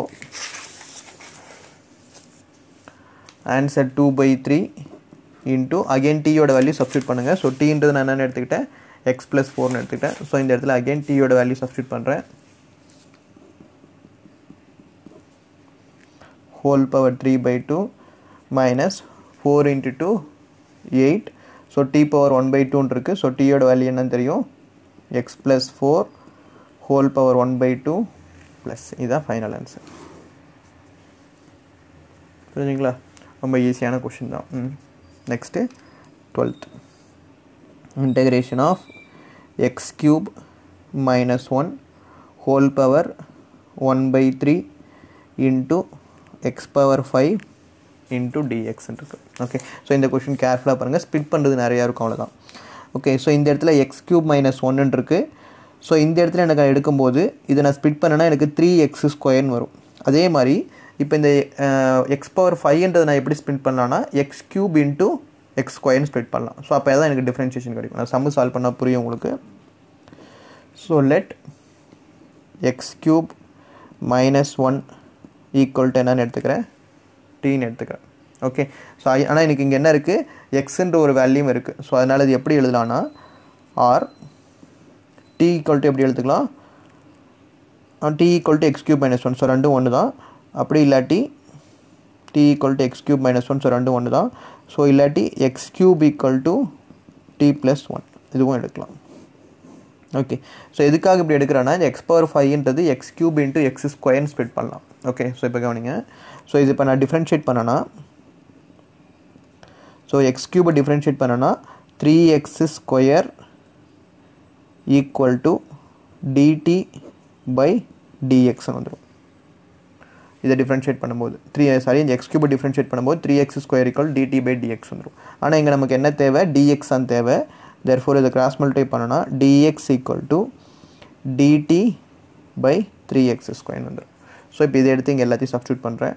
answer two by three into again டீயோட value substitute பண்ணுங்கள் so டீன்றது நான் என்னென்னு எடுத்துக்கிட்டேன் X plus ஃபோர்னு எடுத்துக்கிட்டேன் ஸோ இந்த இடத்துல அகெயின் டீயோட வேல்யூ சப்ஸ்டியூட் பண்ணுறேன் whole power three by two minus four into two eight so t power one by டூன்னு இருக்குது ஸோ டீயோட வேல்யூ என்னன்னு தெரியும் x plus four whole power one by two plus இதுதான் ஃபைனல் ஆன்சர் புரிஞ்சுங்களா ரொம்ப ஈஸியான கொஷின் தான் ம் next twelfth integration of x cube minus 1 whole power 1 by 3 into x power 5 into dx இருக்கு ஓகே ஸோ இந்த கொஷின் கேர்ஃபுல்லாக பாருங்கள் ஸ்பிட் பண்ணுறது நிறையா இருக்கும் அவ்வளோதான் ஓகே ஸோ இந்த இடத்துல எக்ஸ் கியூப் மைனஸ் ஒன்னு இருக்குது ஸோ இந்த இடத்துல எனக்கு எடுக்கும்போது இதை நான் ஸ்பிட் பண்ணேன்னா எனக்கு த்ரீ எக்ஸ் ஸ்கொயர்னு வரும் அதே மாதிரி இப்போ இந்த எக்ஸ் பவர் ஃபைவ்ன்றது நான் எப்படி ஸ்பிட் பண்ணலான்னா எக்ஸ் கியூப் இன்ட்டு எக்ஸ் ஸ்கொயர்னு ஸ்ப்ளிட் பண்ணலாம் ஸோ அப்போ தான் எனக்கு டிஃப்ரென்ஷியேஷன் கிடைக்கும் நான் சம்மு சால்வ் பண்ணால் புரியும் உங்களுக்கு so let x cube minus one equal to என்னன்னு எடுத்துக்கிறேன் டீன்னு எடுத்துக்கிறேன் ஓகே ஸோ ஆனால் எனக்கு இங்கே என்ன இருக்குது எக்ஸுன்ற ஒரு வேல்யூம் இருக்குது ஸோ அதனால் இது எப்படி எழுதலான்னா ஆர் டி ஈக்குவல் டு எப்படி எழுதுக்கலாம் t equal to x cube minus one so ரெண்டும் ஒன்று தான் அப்படி இல்லாட்டி t equal to x cube minus one so ரெண்டும் ஒன்று தான் ஸோ இல்லாட்டி x cube equal to t plus one இதுவும் எடுக்கலாம் ஓகே ஸோ எதுக்காக இப்படி எடுக்கிறேன்னா இந்த எக்ஸ் பவர் ஃபைவ்ன்றது எக்ஸ் கியூப் இன்ட்டு எக்ஸ் ஸ்கொயர்னு ஸ்ப்ளிட் பண்ணலாம் ஓகே ஸோ இப்போ கவனிங்க ஸோ இது இப்போ நான் டிஃப்ரென்ஷியேட் பண்ணேன்னா ஸோ எக்ஸ் கியூபை டிஃப்ரென்ஷியேட் பண்ணேன்னா three x square equal to DD by டிஎக்ஸ்னு வந்துடும் இதை டிஃப்ரென்ஷியேட் பண்ணும்போது த்ரீ சாரி இந்த எக்ஸ் கியூபை டிஃப்ரென்ஷியேட் பண்ணும்போது three x square equal dt by dx வந்துடும் ஆனால் இங்கே நமக்கு என்ன தேவை டிஎக்ஸ் தான் தேவை தேர்ஃபோர் இதை கிராஸ் மல்டிப்ளை பண்ணோன்னா dx equal to DD by three x square வந்துடும் ஸோ இப்போ இதை எடுத்து இங்கே எல்லாத்தையும் சப்ஸ்டியூட் பண்ணுறேன்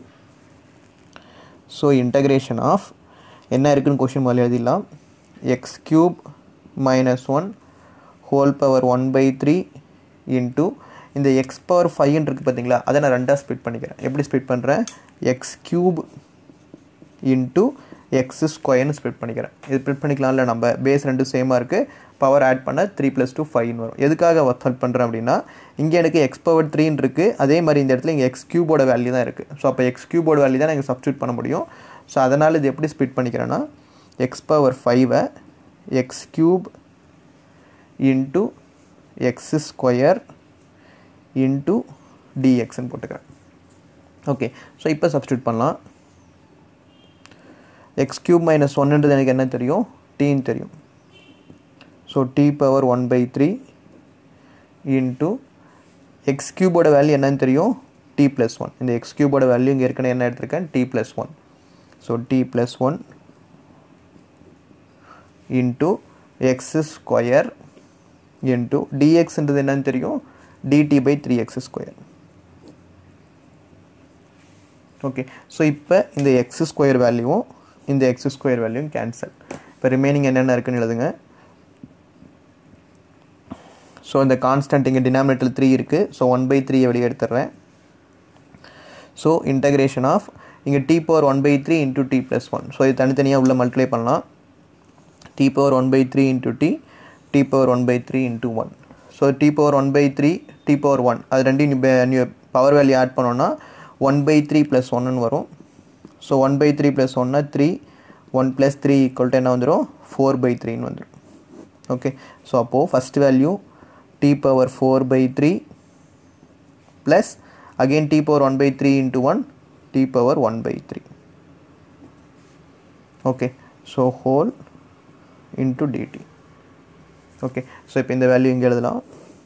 ஸோ இன்டகிரேஷன் ஆஃப் என்ன இருக்குன்னு கொஷின் முதல்ல எழுதிடலாம் x cube minus one whole power one by three into இந்த எக்ஸ் பவர் ஃபைவ்னு இருக்குது பார்த்தீங்களா அதை நான் ரெண்டாக ஸ்ப்ளிட் பண்ணிக்கிறேன் எப்படி ஸ்ப்ளிட் பண்ணுறேன் எக்ஸ் கியூப் இன்ட்டு எக்ஸ் ஸ்கொயர்னு ஸ்ப்ளிட் பண்ணிக்கிறேன் இது ஸ்ப்ளிட் பண்ணிக்கலாம்ல நம்ம பேஸ் ரெண்டும் சேமாக இருக்குது பவர் ஆட் பண்ண த்ரீ ப்ளஸ் டூ ஃபைவ்னு வரும் எதுக்காக ஒர்க் பண்ணுறேன் அப்படின்னா இங்கே எனக்கு எக்ஸ் பவர் த்ரீன்னு இருக்குது அதே மாதிரி இந்த இடத்துல இங்கே எக்ஸ் கியூபோட வேல்யூ தான் இருக்குது ஸோ அப்போ எக்ஸ் கியூபோட வேல்யூ தான் எனக்கு சப்ஸ்டியூட் பண்ண முடியும் ஸோ அதனால் இது எப்படி ஸ்ப்ளிட் பண்ணிக்கிறேன்னா எக்ஸ் பவர் ஃபைவை x cube into x square into டிஎக்ஸ்ன்னு போட்டுக்கிறேன் ஓகே ஸோ இப்போ சப்ஸ்டியூட் பண்ணலாம் எக்ஸ் கியூப் மைனஸ் ஒன்னுன்றது எனக்கு என்ன தெரியும் டீன்னு தெரியும் so t power one by three into x கியூபோட வேல்யூ என்னன்னு தெரியும் டி ப்ளஸ் ஒன் இந்த எக்ஸ் கியூபோட வேல்யூ இங்கே ஏற்கனவே என்ன எடுத்திருக்கேன் t plus one so t plus one into x square into டிஎக்ஸ்ன்றது என்னன்னு தெரியும் dt by three x square okay so இப்போ இந்த எக்ஸ் ஸ்கொயர் வேல்யூவும் இந்த எக்ஸ் ஸ்கொயர் வேல்யூவும் கேன்சல் இப்போ ரிமைனிங் என்னென்ன இருக்குன்னு எழுதுங்க ஸோ இந்த கான்ஸ்டன்ட் இங்கே டினாமினேட்டர் த்ரீ இருக்குது ஸோ ஒன் பை த்ரீயை வெளியே எடுத்துடுறேன் ஸோ இன்டகிரேஷன் ஆஃப் இங்கே t power one by three into t plus one so இது தனித்தனியாக உள்ள மல்டிப்ளை பண்ணலாம் t power one by three into t t power one by three into one so t power one by three t power one அது ரெண்டையும் power value add பண்ணோன்னா one by three plus ஒன்னு வரும் so one by three plus ஒன்னா three one plus three equal to என்ன வந்துடும் four by த்ரீன்னு வந்துடும் ஓகே ஸோ அப்போது first value t power four by three plus again t power one by three into one t power one by three okay so whole into dt okay so இப்போ இந்த value இங்கே எழுதலாம்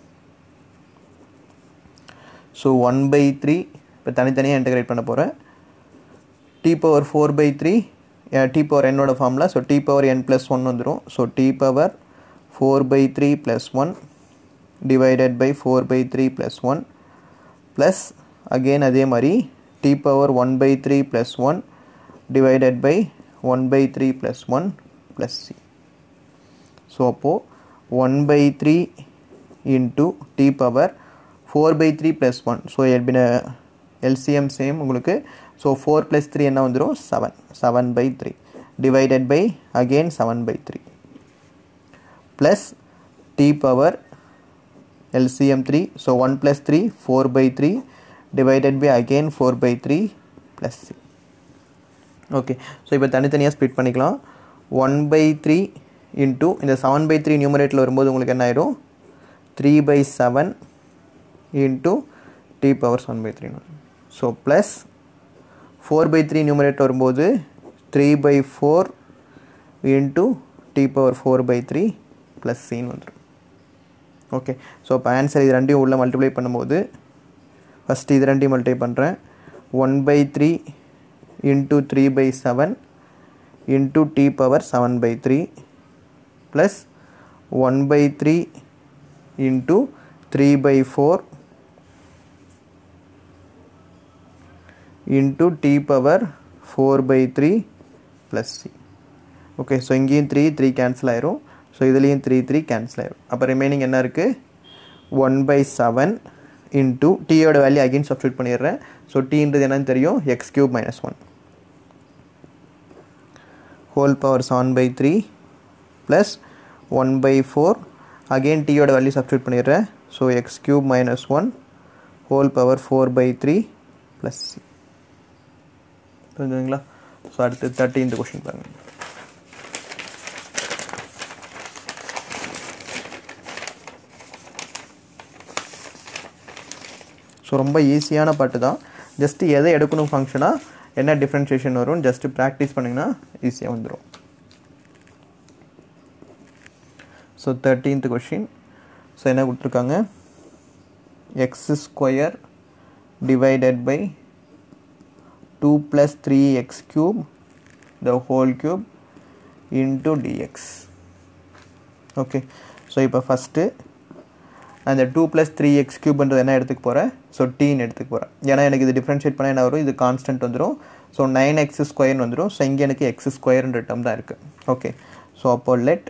so one by three இப்போ தனித்தனியாக integrate பண்ண போகிறேன் t power four by three t power என்னோட ஃபார்மில் so t power n plus one வந்துடும் so t power four by three plus one divided by four by three plus one plus again அதே மாதிரி t power one by three plus one divided by one by three plus one plus c so அப்போது one by three into t power four by three plus one so எல்பின LCM same உங்களுக்கு so four plus three என்ன வந்துடும் seven seven by three divided by again seven by three plus t power LCM 3 so 1 plus 3 4 by 3 divided by again 4 by 3 plus c okay so இப்போ தனித்தனியாக split பண்ணிக்கலாம் one by three into இந்த seven by three நியூமரேட்டில் வரும்போது உங்களுக்கு என்ன ஆயிரும் three by seven into t power one by three so plus four by three numerator வரும்போது three by four into t power four by three plus சின்னு வந்துடும் okay so இப்போ ஆன்சர் இது ரெண்டையும் உள்ளே மல்டிப்ளை பண்ணும்போது ஃபஸ்ட்டு இது ரெண்டையும் மல்டிப்ளை பண்ணுறேன் one by three into three by seven into t power seven by three plus one by three into three by four into t power four by three plus c okay so இங்கேயும் three three cancel ஆயிரும் so இதுலேயும் three three cancel ஆயிடும் அப்போ remaining என்ன இருக்குது one by seven into டீயோட value again substitute பண்ணிடுறேன் so டீன்றது என்னன்னு தெரியும் x cube minus one whole power seven by three plus one by four again டீயோட வேல்யூ சப்ஸ்டியூட் பண்ணிடுறேன் so x cube minus one whole power four by three plus c புரிஞ்சுதுங்களா so அடுத்து thirteenth question பாருங்கள் so ரொம்ப ஈஸியான பாட்டு தான் just எதை எடுக்கணும் ஃபங்க்ஷனாக என்ன டிஃப்ரென்ஷியேஷன் வரும் ஜஸ்ட்டு ப்ராக்டிஸ் பண்ணிங்கன்னா ஈஸியாக வந்துடும் ஸோ தேர்ட்டீன்த் கொஷின் ஸோ என்ன கொடுத்துருக்காங்க x square divided by two plus three x cube the whole cube into dx okay so இப்போ ஃபஸ்ட்டு அந்த டூ ப்ளஸ் த்ரீ எக்ஸ் க்யூப்ன்றது என்ன எடுத்துக்க போகிறேன் ஸோ டீன்னு எடுத்துக்க போகிறேன் ஏன்னா எனக்கு இது டிஃப்ரென்ஷியேட் பண்ண என்ன வரும் இது கான்ஸ்டன்ட் வந்துடும் ஸோ நைன் எக்ஸ் ஸ்கொயர்னு வந்துடும் ஸோ இங்கே எனக்கு எக்ஸ் ஸ்கொயர்ன்ற டேர்ம் தான் இருக்குது ஓகே ஸோ அப்போ let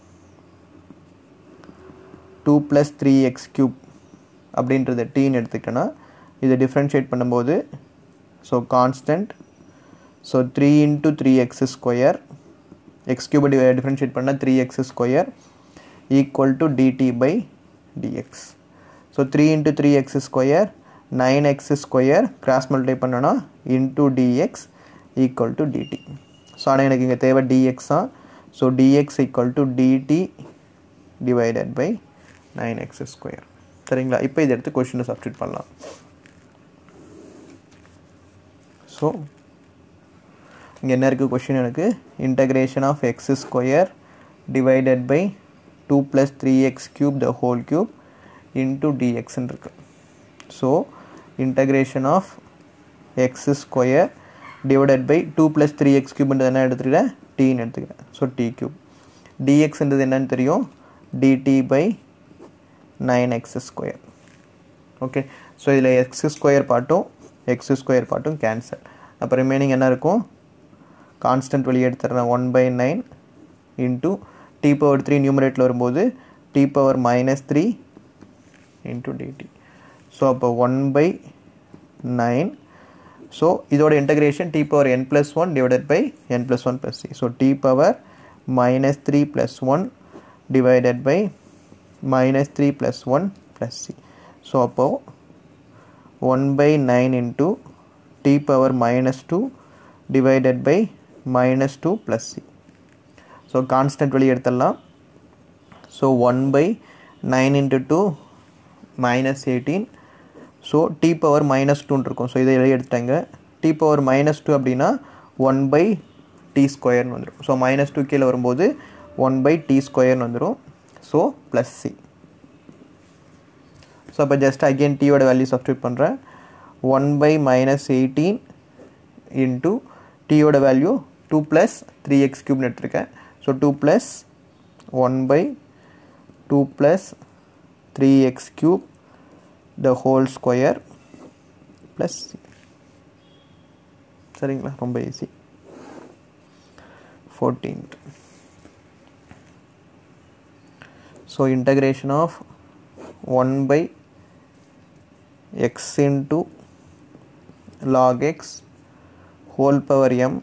two plus three x cube அப்படின்றத டீன்னு எடுத்துக்கிட்டேன்னா இதை டிஃப்ரென்ஷியேட் பண்ணும்போது so constant so three into three x square x க்யூபை டிஃப்ரென்ஷியேட் பண்ணால் three x square equal to DD by dx. So 3 into 3x square 9x square cross multiply பண்ணனா into dx equal to dt. So ஆனால் எனக்கு இங்கே தேவை dx தான் ஸோ dx equal to dt divided by 9x square சரிங்களா இப்போ இதை எடுத்து கொஷினை சப்ஸ்டியூட் பண்ணலாம் ஸோ இங்கே என்ன இருக்குது கொஷின் எனக்கு integration of x square divided by two plus three x cube the whole cube into டிஎக்ஸ்ன்னு இருக்கு so integration of x square divided by two plus three x க்யூப்ன்றது என்ன எடுத்துக்கிறேன் டீன்னு எடுத்துக்கிறேன் ஸோ டி க்யூப் டிஎக்ஸ்ன்றது என்னன்னு தெரியும் dt by nine x square okay so இதில் எக்ஸ் ஸ்கொயர் பாட்டும் எக்ஸ் ஸ்கொயர் பாட்டும் கேன்சல் அப்போ ரிமைனிங் என்ன இருக்கும் கான்ஸ்டன்ட் வெளியே எடுத்துடுறேன் one by nine into t power three நியூமரேட்டில் வரும்போது t power minus three into dt so அப்போ ஒன் பை நைன் ஸோ இதோட integration t power n plus one divided by n plus one plus c so t power minus three plus one divided by minus three plus one plus c so அப்போது one by nine into t power minus two divided by minus two plus c so constant வெளியே எடுத்துடலாம் so one by nine into two minus eighteen so t power minus டூன்னு இருக்கும் so இதை வெளியே எடுத்துட்டாங்க t power minus two அப்படின்னா one by t ஸ்கொயர்னு வந்துடும் ஸோ மைனஸ் டூ கீழே வரும்போது ஒன் பை டி ஸ்கொயர்னு வந்துடும் ஸோ ப்ளஸ் சி ஸோ அப்போ ஜஸ்ட் அகெயின் டீயோட வேல்யூ சப்ஸ்டியூட் பண்ணுறேன் one by minus eighteen into டீயோட value two plus three x க்யூப்னு எடுத்திருக்கேன் so two plus one by two plus three x cube the whole square plus சரிங்களா ரொம்ப easy fourteenth so integration of one by x into log x whole power m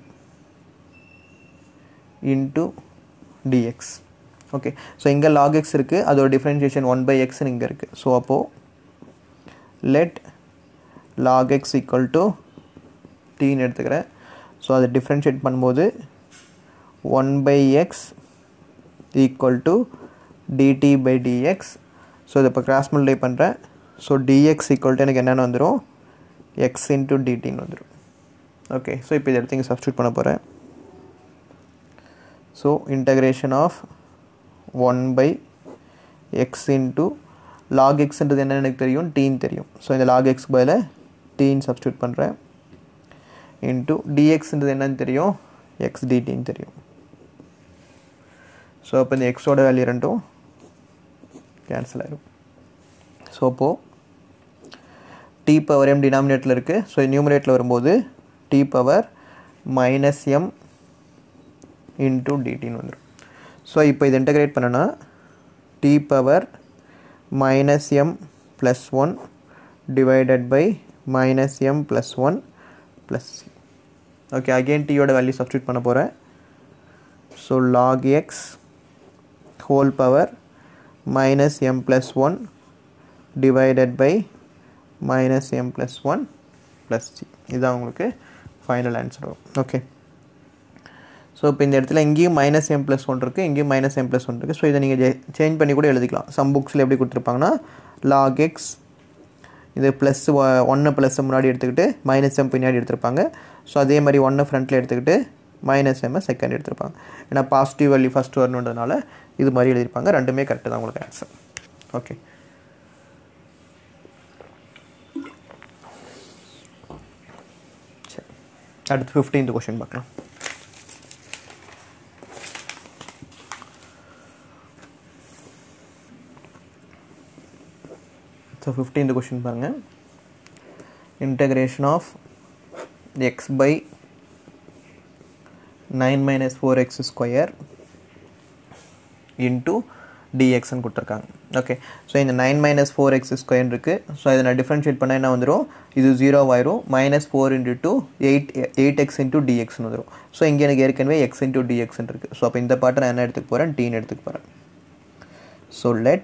into dx okay so இங்கே log x இருக்குது அதோட differentiation one by எக்ஸ்னு இங்கே இருக்குது so அப்போது let log x equal to டீன்னு எடுத்துக்கிறேன் ஸோ அதை டிஃப்ரென்ஷியேட் பண்ணும்போது one by x equal to DD by dx so இதை இப்போ கிராஸ் மல்டிப்ளை பண்ணுறேன் ஸோ டிஎக்ஸ் ஈக்குவல் டு எனக்கு என்னென்னு வந்துடும் எக்ஸ் இன்ட்டு டிடின்னு வந்துடும் ஓகே ஸோ இப்போ இதை எடுத்து இங்கே சப்ஸ்டியூட் பண்ண போகிறேன் so integration of one by x into log எக்ஸ்ன்றது என்னென்னு எனக்கு தெரியும் டீன் தெரியும் ஸோ இந்த லாக் எக்ஸ் பதில் டீன் சப்ஸ்டியூட் பண்ணுறேன் இன்ட்டு டிஎக்ஸ்ன்றது என்னன்னு தெரியும் எக்ஸ் டிடின்னு தெரியும் ஸோ அப்போ இந்த எக்ஸோட வேல்யூ ரெண்டும் கேன்சல் ஆயிடும் ஸோ அப்போது டி பவர் எம் டினாமினேட்டில் இருக்குது ஸோ நியூமரேட்டில் வரும்போது t power minus m into டிடின்னு வந்துடும் ஸோ இப்போ இது இன்டகிரேட் பண்ணனா t power minus m plus one divided by minus m plus one plus okay again டீயோட வேல்யூ சப்ஸ்டியூட் பண்ண போகிறேன் so log x whole power minus m plus one divided by minus m plus one plus c இதுதான் உங்களுக்கு final answer வரும் okay so இப்போ இந்த இடத்துல இங்கேயும் மைனஸ் எம் ப்ளஸ் ஒன் இருக்குது இங்கேயும் மைனஸ் எம் ப்ளஸ் ஒன் இருக்குது ஸோ இதை நீங்கள் சேஞ்ச் பண்ணி கூட எழுதிக்கலாம் சம் புக்ஸில் எப்படி கொடுத்துருப்பாங்கன்னா லாக் எக்ஸ் இது ப்ளஸ் ஒன்று ப்ளஸ் முன்னாடி எடுத்துக்கிட்டு மைனஸ் எம் பின்னாடி எடுத்திருப்பாங்க ஸோ அதே மாதிரி ஒன்று ஃப்ரண்ட்டில் எடுத்துக்கிட்டு மைனஸ் எம்மை செகண்ட் எடுத்திருப்பாங்க ஏன்னா பாசிட்டிவ் வேல்யூ ஃபஸ்ட் வரணுன்றதுனால இது மாதிரி எழுதியிருப்பாங்க ரெண்டுமே கரெக்டு தான் உங்களுக்கு ஆன்சர் ஓகே சரி அடுத்து ஃபிஃப்டீன்த் கொஷின் பார்க்கலாம் ஸோ ஃபிஃப்டீன்த் கொஷின் பாருங்கள் integration of x by nine minus four x square into டிஎக்ஸ்ன்னு கொடுத்துருக்காங்க ஓகே ஸோ இந்த nine minus four x square இருக்குது ஸோ இதை நான் டிஃப்ரென்ஷியேட் பண்ணால் என்ன வந்துடும் இது ஜீரோ ஆயிரும் minus four into two eight eight x into டிஎக்ஸ்னு வந்துடும் ஸோ இங்கே எனக்கு ஏற்கனவே எக்ஸ் இன்ட்டு டிஎக்ஸ்ன்னு இருக்குது ஸோ அப்போ இந்த பாட்டை நான் என்ன எடுத்துக்க போகிறேன் டீன்னு எடுத்துக்க போகிறேன் so let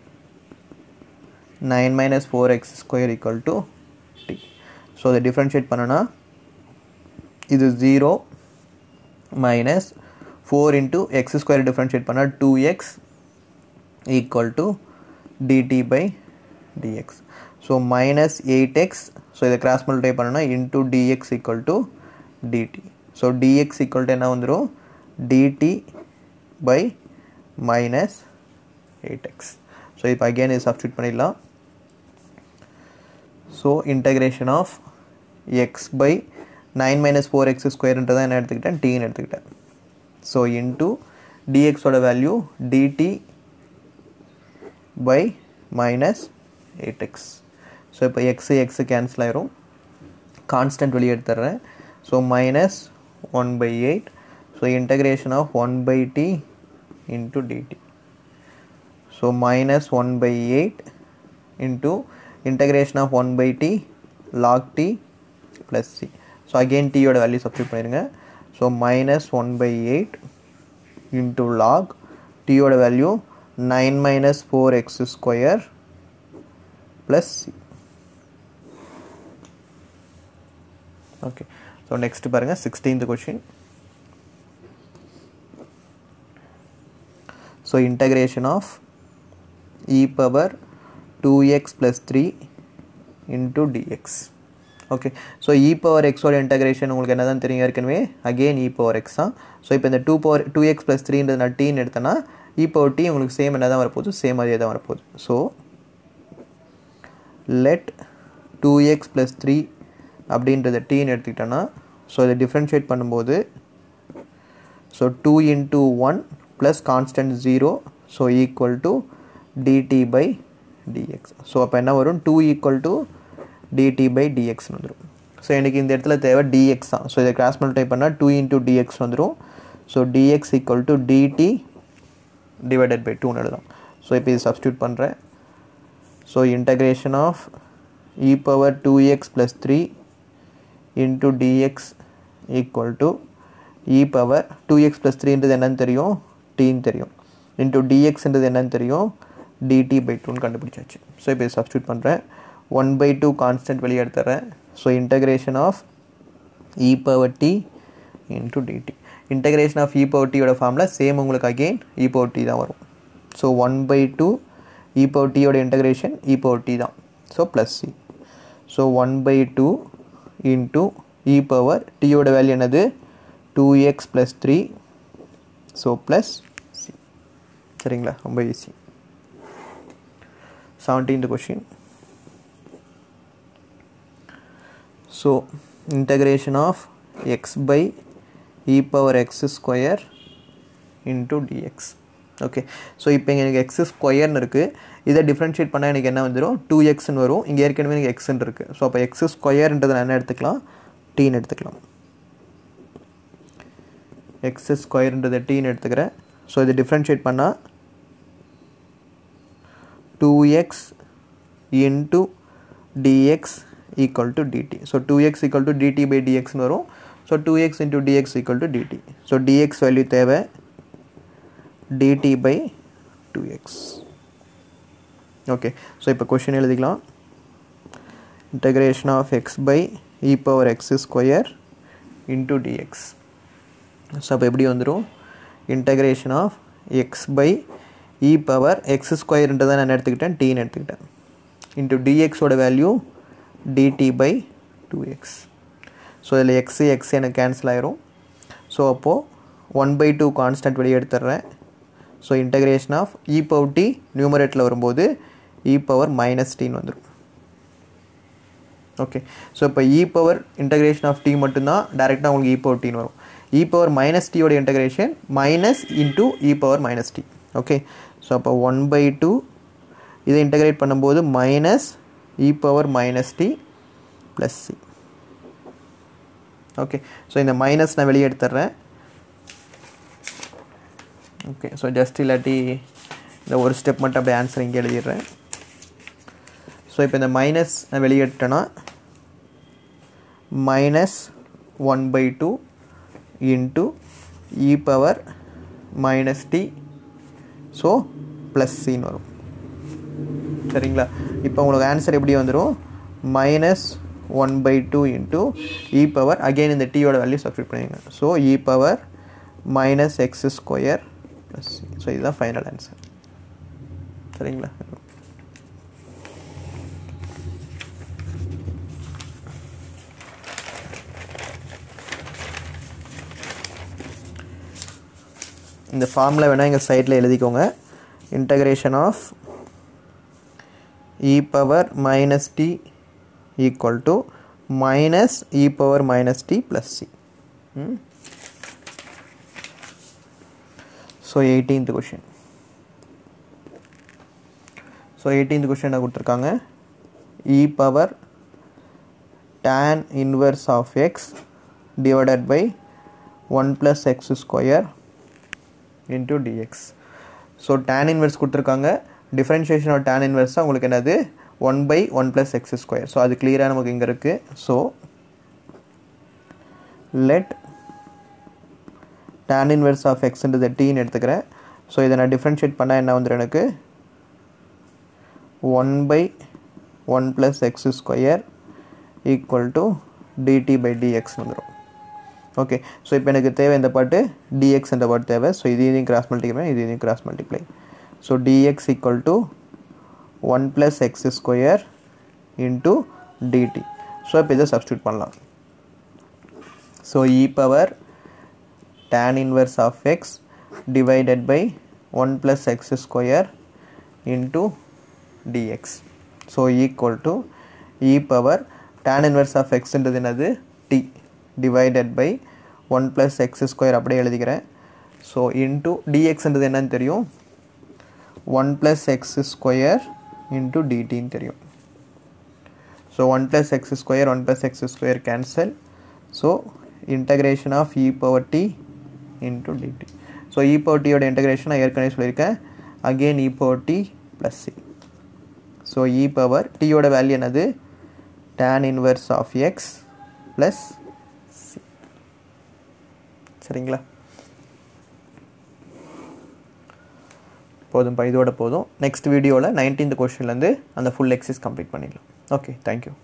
nine minus four x square equal to t so அதை டிஃப்ரென்ஷியேட் பண்ணனா இது zero minus four into x square differentiate பண்ணால் two x equal to DD by dx so minus eight x so இதை cross multiply பண்ணனா into dx equal to DD so dx equal to என்ன வந்துடும் dt by minus eight x so இப்போ again இது substitute பண்ணிடலாம் so integration of x by nine minus four x ஸ்கொயர்ன்றதை என்ன எடுத்துக்கிட்டேன் டீன்னு எடுத்துக்கிட்டேன் ஸோ இன்ட்டு டிஎக்ஸோட value dt by minus eight x so இப்போ எக்ஸு எக்ஸு கேன்சல் ஆயிரும் கான்ஸ்டன்ட் வெளியே எடுத்துடுறேன் so minus one by eight so integration of one by t into dt so minus one by eight into integration of 1 by t log t plus c so again t யோட value substitute பண்ணிருங்க so minus one by eight into log t யோட value nine minus four x square plus c okay so next பாருங்கள் sixteenth question so integration of e power 2x plus 3 into dx okay so e power எக்ஸோட integration உங்களுக்கு என்ன தான் தெரியும் ஏற்கனவே again e power x தான் ஸோ இப்போ இந்த two power two x plus த்ரீன்றது நான் டீன்னு எடுத்தேன்னா இ பவர் டி உங்களுக்கு சேம் என்ன தான் வரப்போகுது சேம் அதே தான் வரப்போகுது so let two x plus three அப்படின்றத டீன்னு எடுத்துக்கிட்டோன்னா ஸோ இதை டிஃப்ரென்ஷியேட் பண்ணும்போது so two into one plus constant zero so equal to DD by dx so அப்போ என்ன வரும் two equal to DD by டிஎக்ஸ்னு வந்துடும் ஸோ எனக்கு இந்த இடத்துல தேவை டிஎக்ஸ் தான் ஸோ இதை கிராஸ் மல்டிப்ளை பண்ணால் டூ இன்ட்டு டிஎக்ஸ் வந்துடும் so dx equal to dt divided by டூன்னு எழுதும் ஸோ இப்போ இது சப்ஸ்டியூட் பண்ணுறேன் so integration of e power two x plus three into dx equal to e power two x plus த்ரீன்றது என்னன்னு தெரியும் டீன்னு தெரியும் இன்ட்டு டிஎக்ஸ்ன்றது என்னன்னு தெரியும் டிடி பை டூன்னு கண்டுபிடிச்சாச்சு ஸோ இப்போ இது சப்ஸ்டியூட் பண்ணுறேன் ஒன் பை டூ கான்ஸ்டன்ட் வெளியே எடுத்துறேன் so integration of e power t into dt integration of e power டியோட ஃபார்மில் சேம் உங்களுக்கு அகெயின் இ பவர் டி தான் வரும் so one by two e power டியோட இன்டகிரேஷன் இ பவர் டி தான் so plus c so one by two into e power டியோட value என்னது two x plus three so plus c சரிங்களா ரொம்ப easy seventeenth question so integration of x by e power X square into dx okay so இப்போ இங்கே எனக்கு X ஸ்கொயர்னு இருக்குது இதை டிஃப்ரென்ஷியேட் பண்ணால் எனக்கு என்ன வந்துடும் டூ எக்ஸ்னு வரும் இங்கே ஏற்கனவே எனக்கு எக்ஸ்ன்னு இருக்குது ஸோ அப்போ எக்ஸ் ஸ்கொயர்ன்றதை நான் என்ன எடுத்துக்கலாம் டீன்னு எடுத்துக்கலாம் எக்ஸ் ஸ்கொயர்ன்றதை டீன்னு எடுத்துக்கிறேன் ஸோ இதை டிஃப்ரென்ஷியேட் பண்ணால் two x into dx equal to DD so two x equal to DD by டிஎக்ஸ்னு வரும் so two x into dx equal to DD so dx value தேவை dt by 2x okay so இப்போ question எழுதிக்கலாம் integration of x by e power x square into dx so அப்போ எப்படி வந்துடும் integration of x by e power x ஸ்கொயர்ன்றதை நான் எடுத்துக்கிட்டேன் டீன்னு எடுத்துக்கிட்டேன் இன்ட்டு டிஎக்ஸோட value dt by two x so இதில் எக்ஸு எக்ஸ் எனக்கு கேன்சல் ஆயிரும் ஸோ அப்போது ஒன் பை டூ கான்ஸ்டன்ட் வெளியே எடுத்துடுறேன் so integration of e power t நியூமரேட்டில் வரும்போது இ பவர் மைனஸ் டின்னு வந்துடும் ஓகே ஸோ இப்போ e power integration of t மட்டும்தான் டேரெக்டாக உங்களுக்கு இ பவர் டின்னு வரும் இ பவர் மைனஸ் டியோட integration minus into e power minus t okay so அப்போ ஒன் பை டூ இதை இன்டகிரேட் பண்ணும்போது minus e power minus t plus c okay so இந்த மைனஸ் நான் வெளியே எடுத்துட்றேன் ஓகே ஸோ ஜஸ்ட் இல்லாட்டி இந்த ஒரு ஸ்டெப் மட்டும் அப்படியே ஆன்சர் இங்கே எழுதிடுறேன் ஸோ இப்போ இந்த மைனஸ் நான் வெளியே எடுத்தேன்னா minus one by two into e power minus t so plus சின்னு வரும் சரிங்களா இப்போ உங்களுக்கு ஆன்சர் எப்படி வந்துடும் minus one by two into e power again இந்த டீயோட வேல்யூ சப்ஸ்டியூட் பண்ணிடுங்க so e power minus x square plus c so இதுதான் ஃபைனல் ஆன்சர் சரிங்களா இந்த ஃபார்மில் வேணால் எங்கள் சைடில் எழுதிக்கோங்க integration of e power minus t equal to minus e power minus t plus c so eighteenth question so eighteenth question என்ன கொடுத்துருக்காங்க e power tan inverse of x divided by one plus x square into dx so tan inverse கொடுத்துருக்காங்க differentiation of tan inverse தான் உங்களுக்கு என்னது one by one plus x square so அது கிளியராக நமக்கு இங்கே இருக்குது so let tan inverse of எக்ஸ்ன்றது டீன்னு எடுத்துக்கிறேன் ஸோ இதை நான் டிஃப்ரென்ஷியேட் பண்ணால் என்ன வந்துடும் எனக்கு one by one plus x square equal to DD by dx வந்துடும் ஓகே ஸோ இப்போ எனக்கு தேவை இந்த பாட்டு டிஎக்ஸ் என்ற பாட்டு தேவை ஸோ இது இதையும் கிராஸ் மல்டிப்ளை இது இதையும் cross multiply so dx equal to one plus x square into dt so இப்போ இதை சப்ஸ்டியூட் பண்ணலாம் so e power tan inverse of x divided by one plus x square into dx so equal to e power tan inverse of எக்ஸ்ன்றது என்னது t divided by one plus x square அப்படியே எழுதிக்கிறேன் so into டிஎக்ஸ்ன்றது என்னன்னு தெரியும் one plus x square into டிடின்னு தெரியும் so one plus x square one plus x square cancel so integration of e power t into dt so e power டியோட integration நான் ஏற்கனவே சொல்லியிருக்கேன் again e power t plus c so e power டியோட value என்னது tan inverse of x plus c சரிங்களா போதும்ப்பா இதோட போதும் நெக்ஸ்ட் வீடியோவில் நைன்டீன்த் கொஷின்லேருந்து அந்த ஃபுல் எக்ஸஸ் கம்ப்ளீட் பண்ணிடலாம் ஓகே தேங்க்யூ